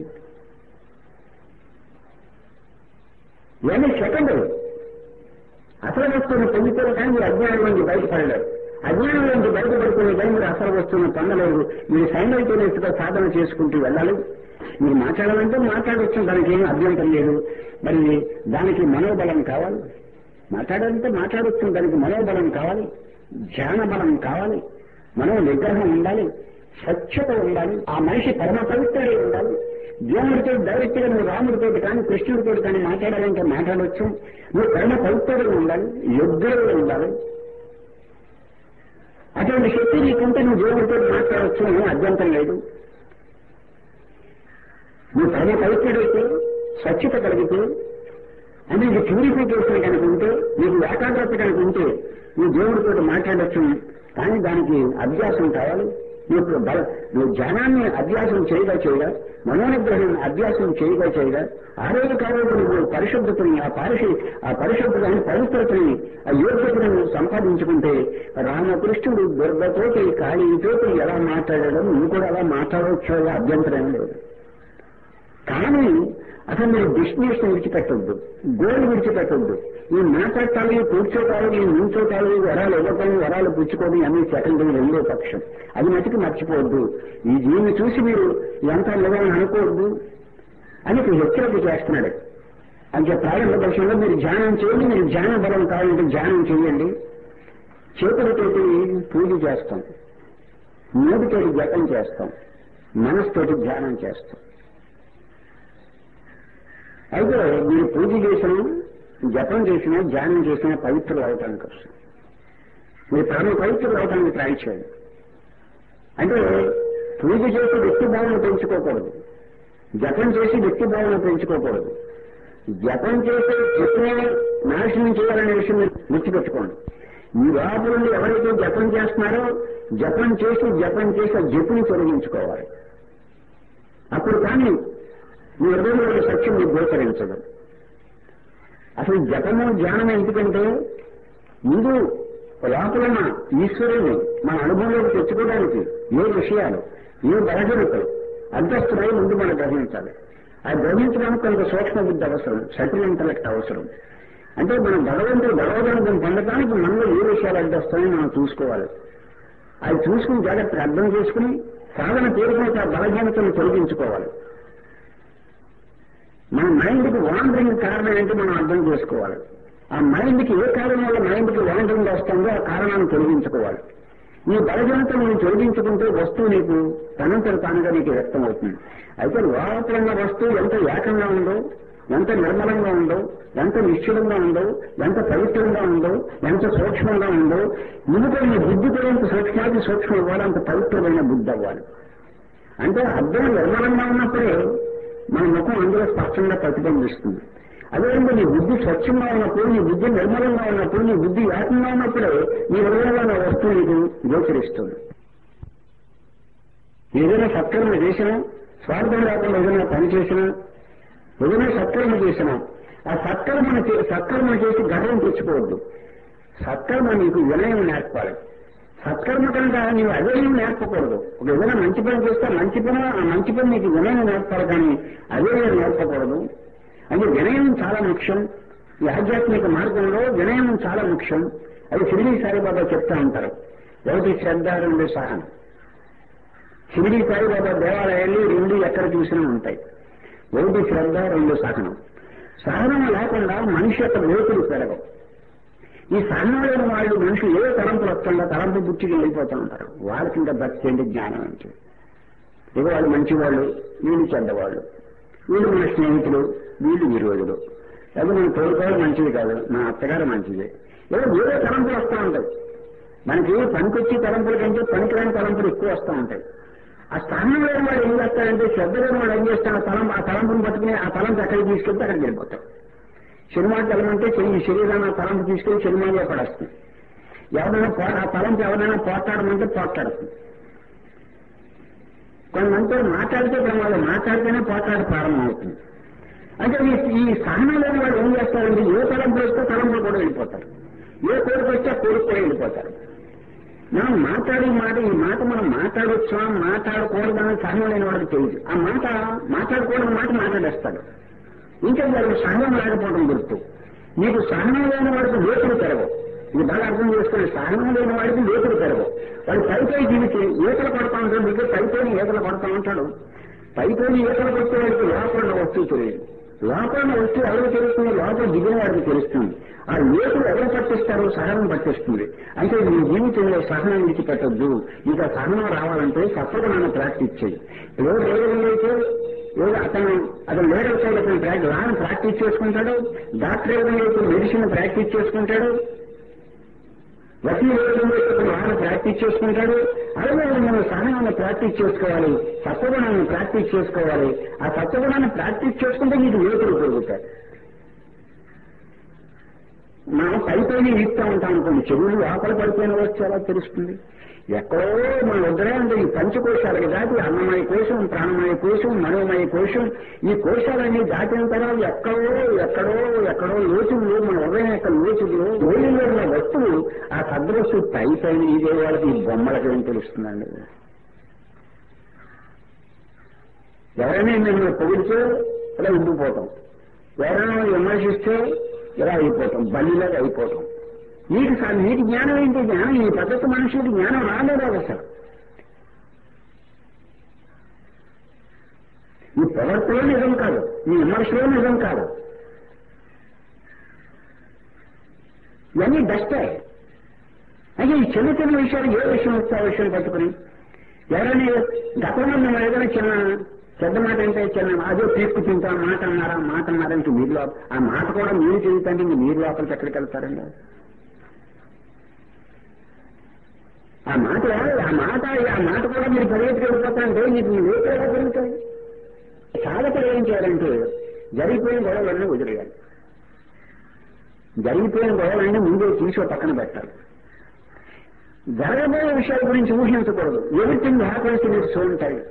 ఇవన్నీ సెకండరీ అసలు వస్తువుని పొందితే కానీ మీరు అజ్ఞానం నుంచి బయటపడలేరు అజ్ఞానం నుంచి బయటపడుకునే కానీ మీరు అసలు వస్తువుని పొందలేరు మీరు సైమల్టేనియస్ గా సాధన చేసుకుంటూ వెళ్ళాలి మీరు మాట్లాడాలంటే మాట్లాడవచ్చు దానికి ఏం అభ్యంతరం లేదు మరి దానికి మనోబలం కావాలి మాట్లాడాలంటే మాట్లాడవచ్చు దానికి మనోబలం కావాలి ధ్యాన బలం కావాలి మనో నిగ్రహం ఉండాలి స్వచ్ఛత ఉండాలి ఆ మనిషి పరమ పవిత్రుడే ఉండాలి దేవుడితో డైరెక్ట్ గా నువ్వు రాముడితో కానీ కృష్ణుడితో కానీ మాట్లాడాలంటే మాట్లాడవచ్చు నువ్వు పరమ పవిత్రుడు ఉండాలి యోగ్యుడు ఉండాలి అటువంటి శక్తి నీకుంటే నువ్వు దేవుడితో మాట్లాడవచ్చు అని అభ్యంతరం లేదు నువ్వు పరమ పవిత్రుడైతే స్వచ్ఛత కలిగితే అంటే నీకు ప్యూరిఫికేషన్ కనుక ఉంటే నీకు ఏకాగ్రత కనుక ఉంటే నువ్వు దేవుడితో మాట్లాడచ్చు కానీ దానికి అభ్యాసం కావాలి నువ్వు బల నువ్వు జ్ఞానాన్ని అభ్యాసం చేయగా చేయగా మనోనిగ్రహం అభ్యాసం చేయగా చేయగా ఆరోగ్య కాలంలో నువ్వు పరిశుద్ధతని ఆ పరిశు ఆ పరిశుద్ధతని పవిత్రతని ఆ యోగ్యతను నువ్వు సంపాదించుకుంటే రామకృష్ణుడు దుర్గతోటి కాళీతోటి ఎలా మాట్లాడడం నువ్వు కూడా అలా మాట్లాడవచ్చు అభ్యంతరం లేదు కానీ అసలు మీరు డెస్టినేషన్ విడిచిపెట్టొద్దు గోల్ విడిచిపెట్టొద్దు ఈ మాట్లాడటాలు కూర్చోటాలు ఈ నుంచోటాలు వరాలు ఇవ్వటం వరాలు పుచ్చుకోవడం అన్ని సెకండరీ రెండో పక్షం అది మటుకు మర్చిపోవద్దు ఈ దీన్ని చూసి మీరు ఇదంతా నిజమని అనుకోవద్దు అని ఇప్పుడు హెచ్చరిక చేస్తున్నాడు అంటే ప్రారంభ దశలో మీరు ధ్యానం చేయండి మీరు ధ్యాన బలం కావాలంటే ధ్యానం చేయండి చేతులతోటి పూజ చేస్తాం నోటితోటి జపం చేస్తాం మనసుతోటి ధ్యానం చేస్తాం అయితే మీరు పూజ చేసినా జపం చేసినా ధ్యానం చేసినా పవిత్రులు అవటానికి వస్తుంది మీరు పరమ పవిత్రులు అవటానికి ట్రై చేయండి అంటే పూజ చేసి వ్యక్తి భావన పెంచుకోకూడదు జపం చేసి వ్యక్తి భావన పెంచుకోకూడదు జపం చేసి చెప్పిన నాశనం చేయాలనే విషయం మీరు గుర్తుపెట్టుకోండి ఈ లోపల నుండి ఎవరైతే జపం చేస్తున్నారో జపం చేసి జపం చేసి ఆ జపుని తొలగించుకోవాలి అప్పుడు కానీ మీ హృదయంలో సత్యం మీకు గోచరించదు అసలు జపము ధ్యానం ఎందుకంటే ముందు లోపల ఈశ్వరుని మన అనుభవంలోకి తెచ్చుకోవడానికి ఏ విషయాలు ఏ బలహీనతలు అధ్యస్తులై ముందు మనం గ్రహించాలి ఆ గ్రహించడానికి కొంత సూక్ష్మ బుద్ధి అవసరం సటిల్ ఇంటలెక్ట్ అవసరం అంటే మనం భగవంతుడు భగవద్గీతం పొందడానికి మనలో ఏ విషయాలు అడ్డొస్తాయో మనం చూసుకోవాలి అది చూసుకుని జాగ్రత్తగా అర్థం చేసుకుని సాధన తీరుకుంటే ఆ బలహీనతను తొలగించుకోవాలి మన మైండ్కి వాండరింగ్ కారణం ఏంటో మనం అర్థం చేసుకోవాలి ఆ మైండ్కి ఏ కారణం వల్ల మైండ్కి వాండరింగ్ వస్తుందో ఆ కారణాన్ని తొలగించుకోవాలి నీ బలజనత నువ్వు తొలగించుకుంటే వస్తువు నీకు తనంతట తానుగా నీకు వ్యక్తం అవుతుంది అయితే లోపల ఉన్న వస్తువు ఎంత ఏకంగా ఉందో ఎంత నిర్మలంగా ఉందో ఎంత నిశ్చలంగా ఉందో ఎంత పవిత్రంగా ఉందో ఎంత సూక్ష్మంగా ఉందో నువ్వు కూడా నీ బుద్ధి కూడా ఎంత సూక్ష్మాది సూక్ష్మం ఇవ్వాలి అంత పవిత్రమైన బుద్ధి అవ్వాలి అంటే అర్థం నిర్మలంగా ఉన్నప్పుడే మన ముఖం అందులో స్పష్టంగా ప్రతిబింబిస్తుంది అదేవిధంగా నీ బుద్ధి స్వచ్ఛంగా ఉన్నప్పుడు నీ బుద్ధి నిర్మలంగా ఉన్నప్పుడు నీ బుద్ధి ఏకంగా ఉన్నప్పుడే నీ హృదయంలో ఉన్న వస్తువు నీకు గోచరిస్తుంది ఏదైనా సత్కర్మ చేసినా స్వార్థం లేకుండా ఏదైనా పని చేసినా ఏదైనా సత్కర్మ చేసినా ఆ సత్కర్మను చే- సత్కర్మ చేసి గర్వం తెచ్చుకోవద్దు సత్కర్మ నీకు వినయం నేర్పాలి సత్కర్మ కనుక నీవు అదేం నేర్పకూడదు ఒక ఏదైనా మంచి పని చేస్తే మంచి పని ఆ మంచి పని నీకు వినయం నేర్పాలి కానీ అదే నేర్పకూడదు అంటే వినయం చాలా ముఖ్యం ఈ ఆధ్యాత్మిక మార్గంలో వినయం చాలా ముఖ్యం అది షిరిడి సాయిబాబా చెప్తా ఉంటారు ఒకటి శ్రద్ధ రెండు సహనం షిరిడి సాయిబాబా దేవాలయాలు రెండు ఎక్కడ చూసినా ఉంటాయి ఒకటి శ్రద్ధ రెండు సహనం సహనం లేకుండా మనిషి యొక్క లోతులు పెరగవు ఈ సహనం లేని వాళ్ళు మనుషులు ఏ తలంపులు వస్తుందో తలంపు బుచ్చికి వెళ్ళిపోతూ ఉంటారు వాళ్ళకి ఇంకా భక్తి ఏంటి జ్ఞానం ఏంటి ఇక వాళ్ళు మంచివాళ్ళు వీళ్ళు చెడ్డవాళ్ళు వీళ్ళు మన స్నేహితులు వీళ్ళు విరోధులు లేదా మన తోడుకోవడం మంచిది కాదు నా అత్తగారు మంచిది ఏదో ఏదో తలంపులు వస్తూ ఉంటాయి మనకి పనికొచ్చి తలంపుల కంటే పనికిరాని తలంపులు ఎక్కువ వస్తూ ఉంటాయి ఆ స్థానం లేని వాడు ఏం చేస్తాడంటే శ్రద్ధ లేని వాడు ఏం చేస్తాడు ఆ తలం ఆ తలంపుని పట్టుకుని ఆ తలంపు ఎక్కడికి తీసుకెళ్తే అక్కడికి వెళ్ళిపోతాడు సినిమాకి వెళ్ళమంటే ఈ శరీరాన్ని ఆ తలంపు తీసుకెళ్లి సినిమాలో పడేస్తుంది ఎవరైనా పో ఆ తలంపు ఎవరైనా పోట్లాడమంటే పోట్లాడుతుంది కొంతమంది మాట్లాడితే ప్రమాదం మాట్లాడితేనే పోట్లాడి ప్రారంభమవుతుంది అంటే ఈ ఈ సహనం లేని వాళ్ళు ఏం చేస్తారంటే ఏ తలంపు వస్తే తలంపులు కూడా వెళ్ళిపోతారు ఏ కోరిక వస్తే ఆ కోరిక కూడా వెళ్ళిపోతారు మనం మాట్లాడే మాట ఈ మాట మనం మాట్లాడొచ్చా మాట్లాడకూడదని సహనం లేని వాడికి తెలియదు ఆ మాట మాట్లాడకూడని మాట మాట్లాడేస్తాడు ఇంకా వాడికి సహనం లేకపోవడం గుర్తు నీకు సహనం లేని వాడికి వేతులు పెరగవు ఇది బాగా అర్థం చేసుకుని సహనం లేని వాడికి వేతులు పెరగవు వాడు పైపై జీవితే ఈతలు కొడతా ఉంటాడు మీకు పైపైన ఈతలు కొడతా ఉంటాడు పైపైన ఈతలు కొట్టే వాడికి లోపల ఉన్న వస్తువు తెలియదు లోపల ఉన్న వస్తువు ఎవరికి తెలుస్తుంది లోపల దిగిన వాడికి తెలుస్తుంది ఆ ఏతులు ఎవరు పట్టిస్తారో సహనం పట్టిస్తుంది అంటే నీ జీవితంలో సహనం విడిచిపెట్టద్దు ఇక సహనం రావాలంటే సత్వగుణాన్ని ప్రాక్టీస్ చేయి ఏదో అయితే ఏదో అతను అతను లీడర్ సైడ్ అతను ప్రాక్టీస్ లాను ప్రాక్టీస్ చేసుకుంటాడు డాక్టర్ ఏదైనా అయితే మెడిసిన్ ప్రాక్టీస్ చేసుకుంటాడు వకీలు ఏదైనా అయితే లాను ప్రాక్టీస్ చేసుకుంటాడు అలాగే మనం సహనాన్ని ప్రాక్టీస్ చేసుకోవాలి సత్వగుణాన్ని ప్రాక్టీస్ చేసుకోవాలి ఆ సత్వగుణాన్ని ప్రాక్టీస్ చేసుకుంటే నీకు వేతులు పెరుగుతాయి మనం పైపైన ఈడుతూ ఉంటాం అనుకోండి చెరువులు ఆకలి పడిపోయిన వచ్చి ఎలా తెలుస్తుంది ఎక్కడో మన ఉదయం ఈ పంచకోశాలకి దాటి అన్నమయ కోశం ప్రాణమయ కోశం మనోమయ కోశం ఈ కోశాలన్నీ దాటిన తర్వాత ఎక్కడో ఎక్కడో ఎక్కడో లోతుల్లో మన ఉదయం యొక్క లోతుల్లో లోయల్లో ఉన్న వస్తువు ఆ సద్వస్తువు పై పైన ఇదే వాళ్ళకి ఈ బొమ్మలకి ఏం తెలుస్తుందండి ఎవరైనా మేము పొగిడితే ఇలా ఉండిపోతాం ఎవరైనా విమర్శిస్తే ఇలా అయిపోతాం బలిలాగా అయిపోతాం నీకు స- నీకు జ్ఞానం ఏంటి జ్ఞానం ఈ పద్ధతి మనుషులకి జ్ఞానం రాలేదు అసలు ఈ ప్రవర్తన నిజం కాదు ఈ విమర్శలో నిజం కాదు ఇవన్నీ డస్టే అయితే ఈ చిన్న చిన్న విషయాలు ఏ విషయం వస్తే ఆ విషయం పట్టుకుని ఎవరైనా గతంలో మేము ఏదైనా చిన్న పెద్ద మాట అంటే చిన్న అదే తీసుకు తింటాం మాట అన్నారా మాట అన్నారంటే మీరు లోప ఆ మాట కూడా మీరు చెబుతాంటే ఇంక మీరు లోపలికి ఎక్కడికి వెళ్తారండి ఆ మాట ఆ మాట ఆ మాట కూడా మీరు పరిగెత్తుకు వెళ్ళిపోతాంటే మీకు మీ వేపు ఎలా పెరుగుతాయి సాధకులు ఏం చేయాలంటే జరిగిపోయిన గొడవలన్నీ వదిలేయాలి జరిగిపోయిన గొడవలన్నీ ముందే తీసి ఓ పక్కన పెట్టాలి జరగబోయే విషయాల గురించి ఊహించకూడదు everything happens in its own time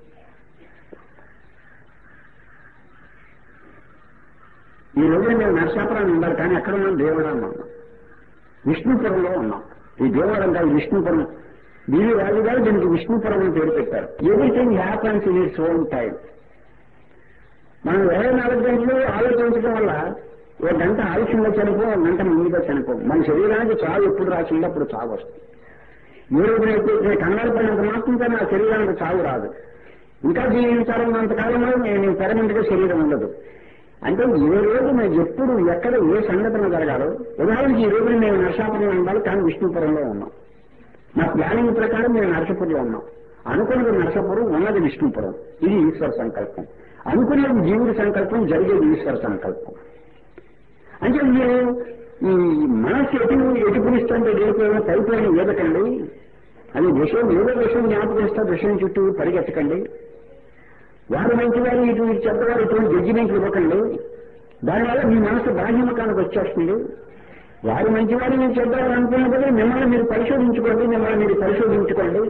ఈ రోజు మేము నరసాపురం ఉండాలి కానీ ఎక్కడ ఉన్నాం దేవడం ఉన్నాం విష్ణుపురంలో ఉన్నాం ఈ దేవాలయం కాదు విష్ణుపురం దీని రాజు గారు దీనికి విష్ణుపురం అని పేరు పెట్టారు everything happens in its own time మనం ఇరవై నాలుగు గంటలు ఆలోచించడం వల్ల ఒక గంట ఆలస్యంగా చనిపో ఒక గంట ముందుగా చనిపో మన శరీరానికి చావు ఎప్పుడు రాసిందో అప్పుడు చావు వస్తుంది ఏ రోజునైతే నేను కంగారు పడినంత మాత్రం నా శరీరానికి చావు రాదు ఇంకా జీవించాలన్నంత కాలంలో నేను పెరమంటగా శరీరం ఉండదు అంటే ఏ రోజు మేము ఎప్పుడు ఎక్కడ ఏ సంఘటన జరగాలో ఉదాహరణకి ఈ రోజు మేము నరసాపురం ఉండాలి కానీ విష్ణుపురంలో ఉన్నాం మా ప్లానింగ్ ప్రకారం మేము నరసపురంలో ఉన్నాం అనుకున్నది నరసపురం ఉన్నది విష్ణుపురం ఇది ఈశ్వర సంకల్పం అనుకునేది జీవుడి సంకల్పం జరిగేది ఈశ్వర సంకల్పం అంటే మీరు ఈ మనస్సు ఎటు ఎటు పిలుస్తుంటే దేనికైనా పైపోయిన ఏదకండి అది విషయం ఏదో విషయం జ్ఞాపకం ఇస్తే విషయం చుట్టూ పరిగెత్తకండి వారు మంచివారు ఇటు ఇటు చెడ్డవారు ఇటువంటి జడ్జిమెంట్లు ఇవ్వకండి దానివల్ల మీ మనసు బాహ్యముఖానికి వచ్చేస్తుంది వారు మంచివారు మీరు చెడ్డవారు అనుకున్నప్పుడు మిమ్మల్ని మీరు పరిశోధించుకోండి మిమ్మల్ని మీరు పరిశోధించుకోండి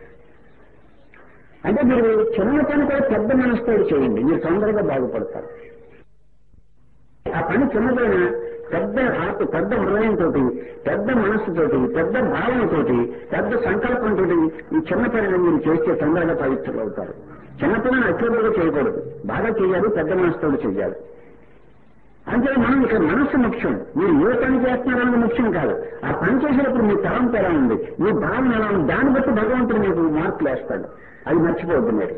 అంటే మీరు చిన్న పని కూడా పెద్ద మనసుతో చేయండి మీరు తొందరగా బాగుపడతారు ఆ పని చిన్నదైన పెద్ద హార్ట్ పెద్ద హృదయంతో పెద్ద మనస్సుతోటి పెద్ద భావనతోటి పెద్ద సంకల్పంతో ఈ చిన్న పనిని మీరు చేస్తే తొందరగా పవిత్రులు అవుతారు చిన్న పనిని అత్యంతగా చేయకూడదు బాగా చేయాలి పెద్ద మనసుతో చేయాలి అంటే మనం ఇక్కడ మనస్సు ముఖ్యం మీరు ఏ పని చేస్తున్నారన్నది ముఖ్యం కాదు ఆ పని చేసేటప్పుడు మీ తలంపు ఎలా ఉంది మీ భావన ఎలా ఉంది దాన్ని బట్టి భగవంతుడు మీకు మార్పులు వేస్తాడు అది మర్చిపోవద్దు మీరు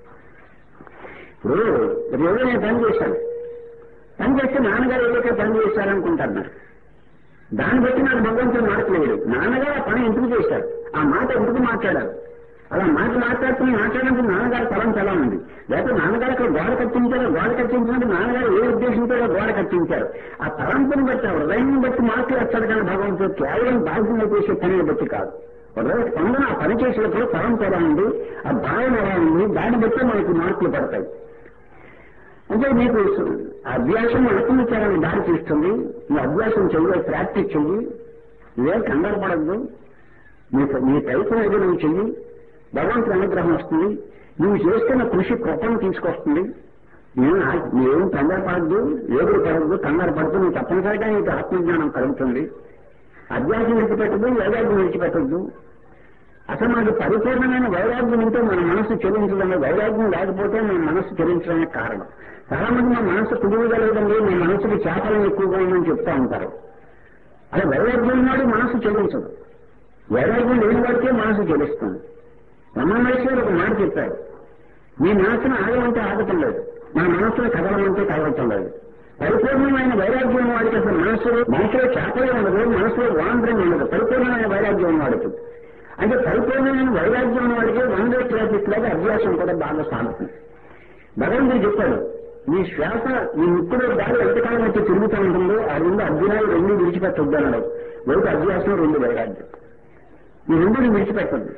ఇప్పుడు ఏదో నేను పని చేశాను పని చేస్తే నాన్నగారు ఏదైతే పని చేశారనుకుంటారు మరి దాన్ని బట్టి నాకు భగవంతుడు మార్చలేడు నాన్నగారు ఆ పని ఎందుకు చేశారు ఆ మాట ఎందుకు మాట్లాడారు అలా మాట మాట్లాడుతున్న మాట్లాడినప్పుడు నాన్నగారు తలం ఎలా ఉంది లేకపోతే నాన్నగారు అక్కడ గోడ కట్టించారు గోడ కట్టించినప్పుడు నాన్నగారు ఏ ఉద్దేశంతో గోడ కట్టించారు ఆ తలంపుని బట్టి ఆ హృదయం బట్టి మార్పులు వస్తాడు కానీ భగవంతుడు కేవలం బాధ్యత చేసే పనిని బట్టి కాదు హృదయ స్పందన ఆ పని చేసేటప్పుడు తలంపు ఎలా ఉంది ఆ భావన ఎలా ఉంది దాన్ని బట్టి మనకి మార్పులు పడతాయి అంటే మీకు అభ్యాసం ఆత్మవిచారానికి దారి తీస్తుంది ఈ అభ్యాసం చెయ్యి ప్రాక్టీస్ చెయ్యి ఇవే కంగారు పడద్దు మీ మీ ప్రయత్నం ఏదో నువ్వు చెయ్యి భగవంతుని అనుగ్రహం వస్తుంది నువ్వు చేస్తున్న కృషి కృపను తీసుకొస్తుంది నేను నువ్వేం కంగారు పడద్దు ఏగురు పడద్దు కంగారు పడద్దు నువ్వు తప్పనిసరిగా నీకు ఆత్మజ్ఞానం కలుగుతుంది అభ్యాసం విడిచిపెట్టద్దు వైరాగ్యం విడిచిపెట్టద్దు అసలు మనకి పరిపూర్ణమైన వైరాగ్యం ఉంటే మన మనసు చెల్లించడం వైరాగ్యం లేకపోతే మన మనసు చెల్లించడానికి కారణం చాలా మంది మన మనసు కుదురుగా లేదండి మన మనసుకి చేపలం ఎక్కువగా ఉందని చెప్తా ఉంటారు అలా వైరాగ్యం ఉన్నాడు మనసు చెల్లించదు వైరాగ్యం లేని వాడికే మనసు చెల్లిస్తుంది రమణేశ్వరు ఒక మాట చెప్పాడు మీ మనసును ఆగమంటే ఆగటం లేదు మన మనసును కదలమంటే కదలటం లేదు పరిపూర్ణమైన వైరాగ్యం వాడికి అసలు మనసులో మనసులో చేపలే ఉండదు మనసులో వాంద్రం ఉండదు పరిపూర్ణమైన వైరాగ్యం వాడికి అంటే పరిపూర్ణమైన వైరాగ్యం ఉన్న వాడికి వన్ వే ట్రాఫిక్ లాగా అభ్యాసం కూడా బాగా సాగుతుంది భగవంతుడు చెప్పాడు మీ శ్వాస మీ ముక్కులో గాలి ఎంతకాలం అయితే తిరుగుతూ ఉంటుందో ఆ రెండు అర్జునాలు రెండు విడిచిపెట్టొద్దన్నాడు ఒకటి అభ్యాసం రెండు వైరాగ్యం ఈ రెండు విడిచిపెట్టద్దు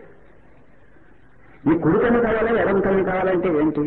మీ కుడికన్ను కావాలా ఎడం కన్ను కావాలంటే ఏంటి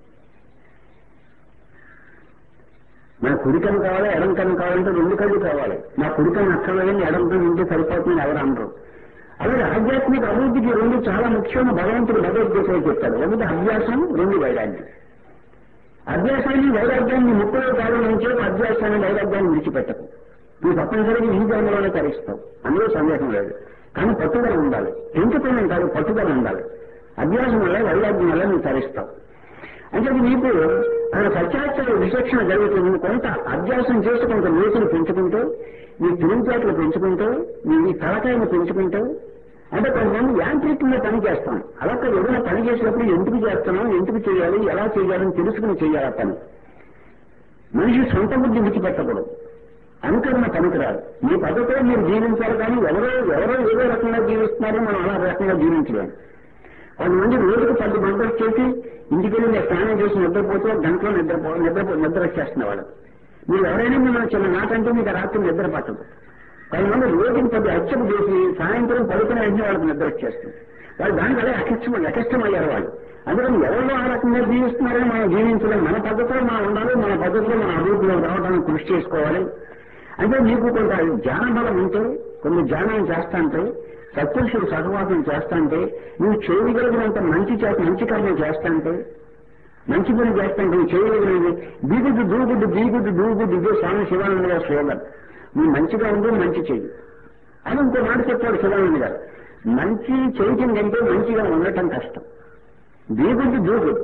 నా కుడికన్ను కావాలా ఎడం కన్ను కావాలంటే రెండు కళ్ళు కావాలి నా కుడికన్ను అక్కర్లేదని ఎడం కన్ను ఉంటే సరిపోతుంది ఎవరు అనరు అలాగే ఆధ్యాత్మిక అభివృద్ధికి రెండు చాలా ముఖ్యమైన భగవంతుడు భగవద్గీతలో చెప్తాడు ఒకటి అభ్యాసం రెండు వైరాగ్యం అభ్యాసాన్ని వైరాగ్యాన్ని ముక్కులో కాలం నుంచి అభ్యాసాన్ని వైరాగ్యాన్ని విడిచిపెట్టకు నువ్వు తప్పనిసరిగా ఈ జన్మలోనే తరిస్తావు అందులో సందేహం లేదు కానీ పట్టుదల ఉండాలి పెంచుకోవడం కాదు పట్టుదల ఉండాలి అభ్యాసం వల్ల వైరాగ్యం వల్ల నువ్వు తరిస్తావు అంటే నీకు ఆయన సత్యాచార విచక్షణ జరుగుతుంది కొంత అభ్యాసం చేసి కొంత నీతిని పెంచుకుంటూ నీ తెలివితేటలు పెంచుకుంటూ నీ తలకాయను పెంచుకుంటూ అంటే కొంతమంది యాంత్రికంగా పని చేస్తాం అలా ఏదైనా పని చేసినప్పుడు ఎందుకు చేస్తున్నాం ఎందుకు చేయాలి ఎలా చేయాలని తెలుసుకుని చేయాలి ఆ పని మనిషి సొంత బుద్ధి విడిచిపెట్టకూడదు అనుకరణ పనికిరాదు మీ పద్ధతిలో మీరు జీవించాలి కానీ ఎవరో ఎవరో ఏదో రకంగా జీవిస్తున్నారో మనం అలా రకంగా జీవించలేము కొంతమంది రోజుకు పది గంటలు చేసి ఇంటికి వెళ్ళి నేను స్నానం చేసి నిద్రపోతే ఒక గంటలో నిద్రపో నిద్ర నిద్ర వచ్చేస్తున్న వాళ్ళు మీరు ఎవరైనా మిమ్మల్ని చిన్న నాకంటే మీకు రాత్రి నిద్ర పట్టదు కొంతమంది రోజుకి పది అచ్చపు చేసి సాయంత్రం పడుకునే వెంటనే వాళ్ళకి నిద్ర వచ్చేస్తుంది వాళ్ళు దానికి అదే అకష్టం అకష్టమయ్యారు వాళ్ళు అందుకని ఎవరిలో ఆ రకంగా జీవిస్తున్నారని మనం జీవించలేం మన పద్ధతిలో మనం ఉండాలి మన పద్ధతిలో మన అభివృద్ధిలో రావడానికి కృషి చేసుకోవాలి అంటే మీకు కొంత జ్ఞాన బలం ఉంటే కొన్ని జ్ఞానం చేస్తాంటే సత్పురుషుడు సహవాసం చేస్తాంటే నువ్వు చేయగలిగినంత మంచి చేత మంచి కర్మ చేస్తాంటే మంచి పని చేస్తాంటే నువ్వు చేయగలిగినది బీగుడ్డు దూగుడ్డు బీగుడ్డు దూగుడ్డు ఇదే స్వామి శివానంద గారు స్లోగన్ నువ్వు మంచిగా ఉండు మంచి చెయ్యి అని ఇంకో మాట చెప్పాడు శివానంద గారు మంచి చేయటం కంటే మంచిగా ఉండటం కష్టం బీగుడ్డు దూగుడు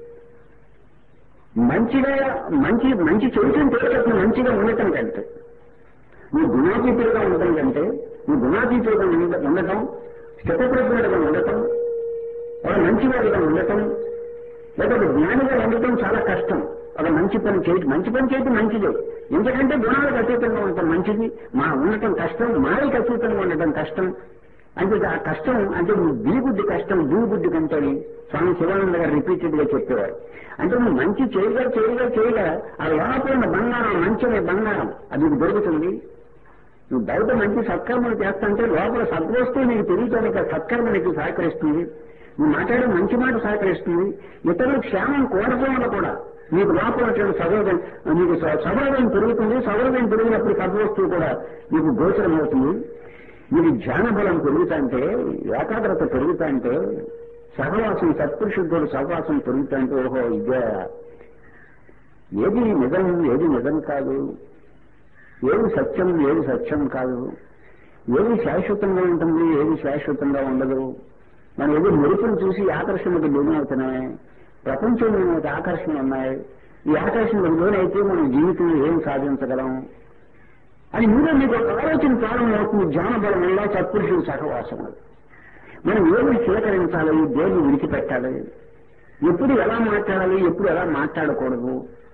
మంచిగా మంచి మంచి చేయటం తెలియటం మంచిగా ఉండటం కంటే నువ్వు గుణాతీతులుగా ఉండటం కంటే నువ్వు గుణాతీతులుగా ఉండ- ఉండటం స్థితప్రజ్ఞులుగా ఉండటం ఒక మంచివాడిగా ఉండటం లేకపోతే జ్ఞానిగా ఉండటం చాలా కష్టం ఒక మంచి పని చేయటం మంచి పని చేయటం మంచిదే ఎందుకంటే గుణాలకు అతీతంగా ఉండటం మంచిది మా ఉండటం కష్టం మాయకి అతీతంగా ఉండటం కష్టం అంటే ఆ కష్టం అంటే నువ్వు బీ బుద్ధి కష్టం దూ బుద్ధి కంటే స్వామి శివానంద గారు రిపీటెడ్ గా చెప్పేవారు అంటే నువ్వు మంచి చేయగా చేయగా చేయగా ఆ లోపల ఉన్న బంగారం మంచి అనే బంగారం అది నీకు దొరుకుతుంది నువ్వు బయట మంచి సత్కర్మలు చేస్తాంటే లోపల సద్వస్తువు నీకు తెలియటానికి ఆ సత్కర్మ నీకు సహకరిస్తుంది నువ్వు మాట్లాడే మంచి మాట సహకరిస్తుంది ఇతరుల క్షేమం కోరటం వల్ల కూడా నీకు లోపల ఉన్నటువంటి సగోదయం నీకు స- సగోదయం పెరుగుతుంది సగోదయం పెరిగినప్పుడు సద్వస్తువు కూడా నీకు గోచరం అవుతుంది నీకు ధ్యాన బలం పెరుగుతాంటే ఏకాగ్రత పెరుగుతాంటే సహవాసం సత్పురుషుడు సహవాసం పెరుగుతాంటే ఓహో ఇదే ఏది నిజం ఏది నిజం కాదు ఏది సత్యం ఏది సత్యం కాదు ఏది శాశ్వతంగా ఉంటుంది ఏది శాశ్వతంగా ఉండదు మనం ఏదో మెరుపును చూసి ఆకర్షణకు లోనవుతున్నాయి ప్రపంచంలో మనకు ఆకర్షణ ఉన్నాయి ఈ ఆకర్షణకు లోనైతే మనం జీవితంలో ఏం సాధించగలం అని మీలో మీకు ఒక ఆలోచన ప్రారంభమవుతుంది జ్ఞాన బలం వల్ల సత్పురుషుడు సహవాసం అది మనం ఏమి స్వీకరించాలి దేన్ని విడిచిపెట్టాలి ఎప్పుడు ఎలా మాట్లాడాలి ఎప్పుడు ఎలా మాట్లాడకూడదు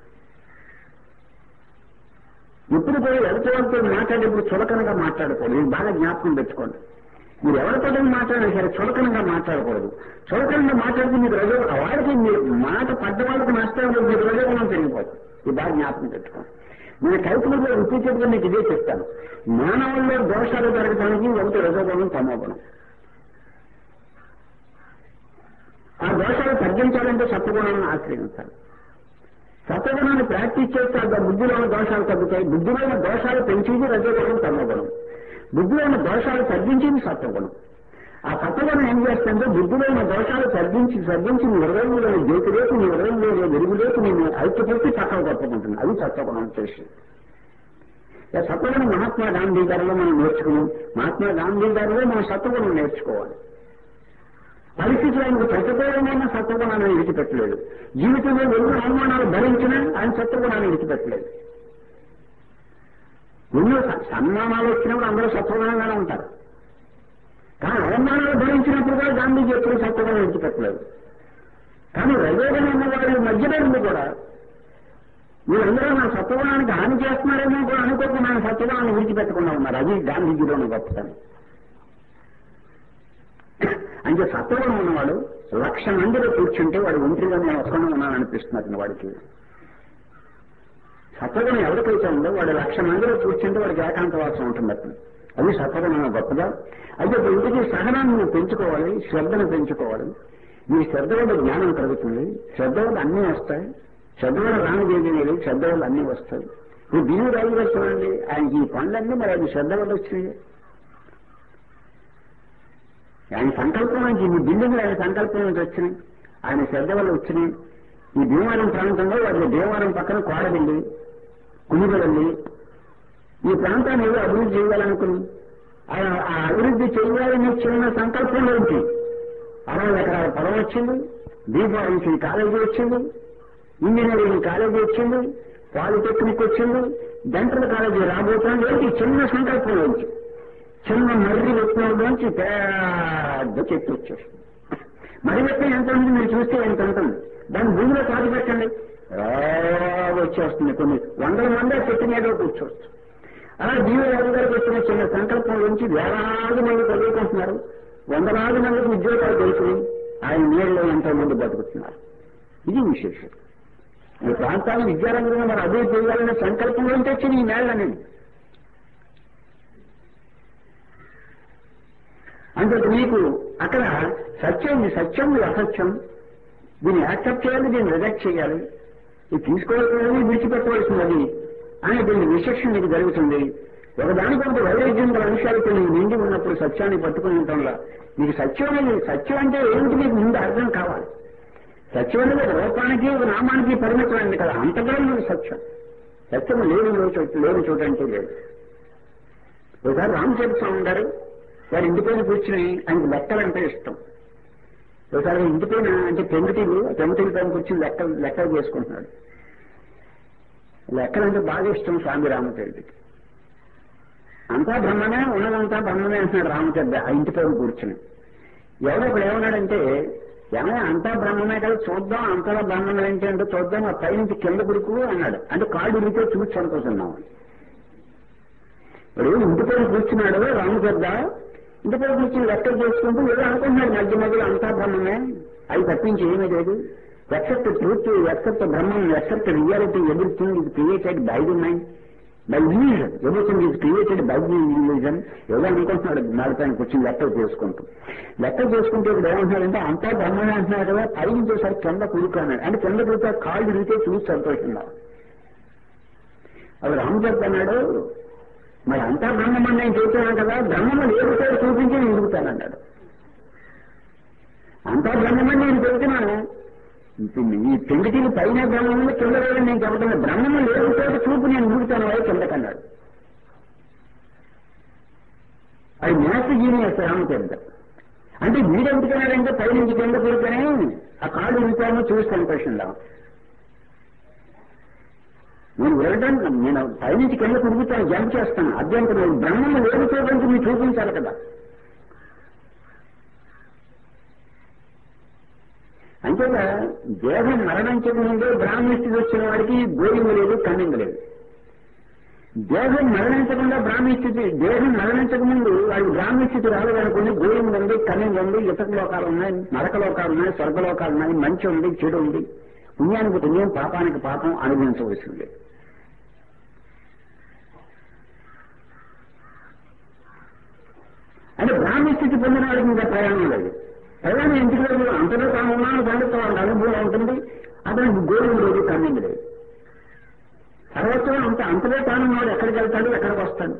ఎప్పుడు కూడా ఎవరితో మాట్లాడేప్పుడు చులకనగా మాట్లాడకూడదు ఇది బాగా జ్ఞాపకం పెట్టుకోండి మీరు ఎవరితో మాట్లాడినా సరే చులకనగా మాట్లాడకూడదు చులకనంగా మాట్లాడితే మీకు రజో వాడికి మీరు మాట పడ్డ వాళ్ళకి నష్టం లేదు మీకు రజోగుణం పెరిగిపోతుంది ఇది బాగా జ్ఞాపకం పెట్టుకోండి నేను కైకులలో రిపీటెడ్గా మీకు ఇదే చెప్తాను మానవుల్లో దోషాలు జరగడానికి ఒకటి రజోగుణం తమోగుణం ఆ దోషాలు తగ్గించాలంటే సత్వగుణాలను ఆశ్రయించాలి సత్వగుణాన్ని ప్రాక్టీస్ చేస్తే ఆ బుద్ధిలో ఉన్న దోషాలు తగ్గుతాయి బుద్ధిలో ఉన్న దోషాలు పెంచేది రజోగుణం తమోగుణం బుద్ధిలో ఉన్న దోషాలు తగ్గించేది సత్వగుణం ఆ సత్వగుణం ఏం చేస్తుంటే బుద్ధిలో ఉన్న దోషాలు తగ్గించి తగ్గించి నీ హృదయంలో జ్యోతి రేపు నీ హృదయంలో వెలుగు రేపు నేను ఐక్యపెట్టి పక్కకు తప్పుకుంటుంది అది సత్వగుణం చేసి ఇక సత్వగుణం మహాత్మా గాంధీ గారిలో మనం నేర్చుకుని మహాత్మా గాంధీ గారిలో మనం సత్వగుణం నేర్చుకోవాలి పరిస్థితులు ఆయనకు ప్రతికూలమైన సత్వగుణాన్ని విడిచిపెట్టలేదు జీవితంలో ఎన్నో అవమానాలు భరించినా ఆయన సత్వగుణాన్ని విడిచిపెట్టలేదు ఎన్నో స- సన్మానాలు వచ్చినప్పుడు అందరూ సత్వగుణంగానే ఉంటారు కానీ అవమానాలు భరించినప్పుడు కూడా గాంధీజీ ఎప్పుడు సత్వగుణం విడిచిపెట్టలేదు కానీ రజోగుణం ఉన్న వారి మధ్యలో ఉంది కూడా వీళ్ళందరూ నా సత్వగుణానికి హాని చేస్తున్నారేమో కూడా అనుకోకుండా ఆయన సత్వగుణాన్ని విడిచిపెట్టకుండా ఉన్నారు అది గాంధీజీలో ఉన్న గొప్పతనం అంటే సత్వగుణం ఉన్నవాడు లక్ష మందిలో కూర్చుంటే వాడు ఒంటరిగా నేను ఒక్కనే ఉన్నాను అనిపిస్తున్నది వాడికి సత్వగుణం ఎవరికైతే ఉందో వాడు లక్ష మందిలో కూర్చుంటే వాడికి ఏకాంతవాసం ఉంటుంది అతను అది సత్వగుణం గొప్పదా అయితే ఇప్పుడు ఇంటికి సహనాన్ని నువ్వు పెంచుకోవాలి శ్రద్ధను పెంచుకోవాలి నీ శ్రద్ధ వల్ల జ్ఞానం కలుగుతుంది శ్రద్ధ వల్ల అన్నీ వస్తాయి శ్రద్ధ వల్ల రానిదేది లేదు శ్రద్ధ వల్ల అన్నీ వస్తాయి ఇప్పుడు బియ్యం రాజు గారు చూడండి ఆయనకి ఈ పనులన్నీ మరి అది శ్రద్ధ వల్ల వచ్చినాయి ఆయన సంకల్పం నుంచి ఈ బిల్డింగ్లు ఆయన సంకల్పం నుంచి వచ్చినాయి ఆయన శ్రద్ధ వల్ల వచ్చినాయి ఈ భీమవరం ప్రాంతంలో వాటి భీమవరం పక్కన కోడబిల్లి కునిగడల్లి ఈ ప్రాంతాన్ని ఏదో అభివృద్ధి చేయాలనుకుని ఆయన ఆ అభివృద్ధి చేయాలని చిన్న సంకల్పంలోంచి అరవై ఎకరాల పొలం వచ్చింది బీఫారెన్సీ కాలేజీ వచ్చింది ఇంజనీరింగ్ కాలేజీ వచ్చింది పాలిటెక్నిక్ వచ్చింది డెంటల్ కాలేజీ రాబోతుంది ఏంటి చిన్న సంకల్పంలోంచి చిన్న మర్రి విత్తనంలోంచి పెద్ద చెట్టు వచ్చేస్తుంది మర్రి విత్తనం ఎంత ఉంది మీరు చూస్తే ఎంత ఉంటుంది దాన్ని భూమిలో పాతి పెట్టండి రా వచ్చేస్తుంది కొన్ని వందల మంది ఆ చెట్టు మీద కూర్చోవచ్చు అలా జీవరాజు గారికి వచ్చిన చిన్న సంకల్పం నుంచి వేలాది మంది చదువుకుంటున్నారు వందలాది మందికి ఉద్యోగాలు దొరుకుతాయి ఆయన నీళ్ళలో ఎంతో మంది బతుకుతున్నారు ఇది విశేషం ఈ ప్రాంతాన్ని విద్యారంగంలో మరి అభివృద్ధి చేయాలనే సంకల్పం నుంచి వచ్చింది ఈ నేల అనేది అంటే మీకు అక్కడ సత్యం ఇది సత్యం ఇది అసత్యం దీన్ని యాక్సెప్ట్ చేయాలి దీన్ని రిజెక్ట్ చేయాలి ఇది తీసుకోవాల్సినది విడిచిపెట్టవలసినది అనే దీన్ని విశేషం మీకు జరుగుతుంది ఒకదానికొకటి వైరుధ్యం గల అంశాలతో నీకు నిండి ఉన్నప్పుడు సత్యాన్ని పట్టుకుని ఉండటంలో మీకు సత్యం అనేది సత్యం అంటే ఏమిటి మీకు ముందు అర్థం కావాలి సత్యం అనేది ఒక రూపానికి ఒక నామానికి పరిమితమైంది కదా అంతగా మీకు సత్యం సత్యం లేని చోటు లేని చోటు అంటే లేదు ఒకసారి రామచంద్ర స్వామి గారు వారి ఇంటి పైన కూర్చుని ఆయనకు లెక్కలంటే ఇష్టం ఒకసారి ఇంటి పైన అంటే పెంకుటీలు పెంకుటీల పైన కూర్చుని లెక్కలు లెక్కలు చేసుకుంటున్నాడు లెక్కలంటే బాగా ఇష్టం స్వామి రామచంద్రుడికి అంతా బ్రహ్మమే ఉన్నదంతా బ్రహ్మమే అంటున్నాడు రామచంద్ర ఆ ఇంటి పైన కూర్చుని ఎవడో ఇప్పుడు ఏమన్నాడంటే ఏమైనా అంతా బ్రహ్మమే కదా చూద్దాం అంతలా బ్రహ్మం ఏంటి అంటే చూద్దాం ఆ పైనుంచి కింద కుడుకు అన్నాడు అంటే కాళ్ళు ఇరిగితే చూసి సంతోషం ఇప్పుడు ఇంటి పేరు కూర్చున్నాడు రాము పెద్ద ఇంటి పేరు కూర్చుని లెక్క చేసుకుంటూ ఏదో అనుకుంటున్నాడు మధ్య మధ్యలో అంతా బ్రహ్మమే అది తప్పించి ఏమీ లేదు except truth except Brahman except reality everything is created by the mind by illusion everything is created by the illusion ఏదో అనుకుంటున్నాడు దానిపైన కూర్చొని లెక్క చేసుకుంటూ లెక్క చేసుకుంటే ఇప్పుడు ఏమంటున్నాడంటే అంతా బ్రహ్మమే అంటున్నాడు కదా పైన చూసారి కింద కుడుకు అన్నాడు అంటే కింద కుడితే కాళ్ళు ఇరిగితే చూసి సంతోషంగా అది రామచంద్ర అన్నాడు మరి అంతా బ్రహ్మం అని నేను చెబుతున్నాను కదా బ్రహ్మము లేకపోతే చూపించి నేను ఎదుగుతానన్నాడు అంతా బ్రహ్మమని నేను చెబుతున్నాను ఈ పెండిటిని పైన బ్రహ్మము కింద లేదని నేను చెబుతున్నాను బ్రహ్మము లేకపోతే చూపు నేను ఎదుగుతాను అయి కిందకన్నాడు అది మ్యాథ్ జీనియస్ రామచంద్ర అంటే వీడెందుకన్నాడంటే పైనుంచి కింద కూర్చొని ఆ కాళ్ళు ఉంచాను చూసి సంతోషంగా నేను వెళ్ళడం నేను పైనుంచి కింద తిరుగుతాను జంప్ చేస్తాను అభ్యంతరం బ్రహ్మం లేదు చూడడానికి మీరు చూపించాలి కదా అంతేగా దేహం మరణించక ముందే బ్రాహ్మణిస్థితి వచ్చిన వాడికి గోయింగ్ లేదు కన్నింగ్ లేదు దేహం మరణించకుండా బ్రాహ్మణిస్థితి దేహం మరణించక ముందు వాడికి బ్రాహ్మణిస్థితి రాలేదనుకోండి గోయింగ్ ఉంది కన్నింగ్ ఉంది ఇతక లోకాలు ఉన్నాయి నరక లోకాలు ఉన్నాయి స్వర్గలోకాలు ఉన్నాయి మంచి ఉంది చెడు ఉంది పుణ్యానికి పుణ్యం పాపానికి పాపం అనుభవించవలసిందే అంటే బ్రాహ్మణ స్థితి పొందిన వాడికి ఇంకా ప్రయాణం లేదు ప్రయాణం ఎందుకు లేదు అంతలో తాను ఉన్నాను దాంట్లో వాళ్ళ అనుభవం ఉంటుంది అతనికి గోధుమ లేదు కన్నింగ్ లేదు సర్వత్వం అంత అంతలో తాను వాడు ఎక్కడికి వెళ్తాడు ఎక్కడికి వస్తాడు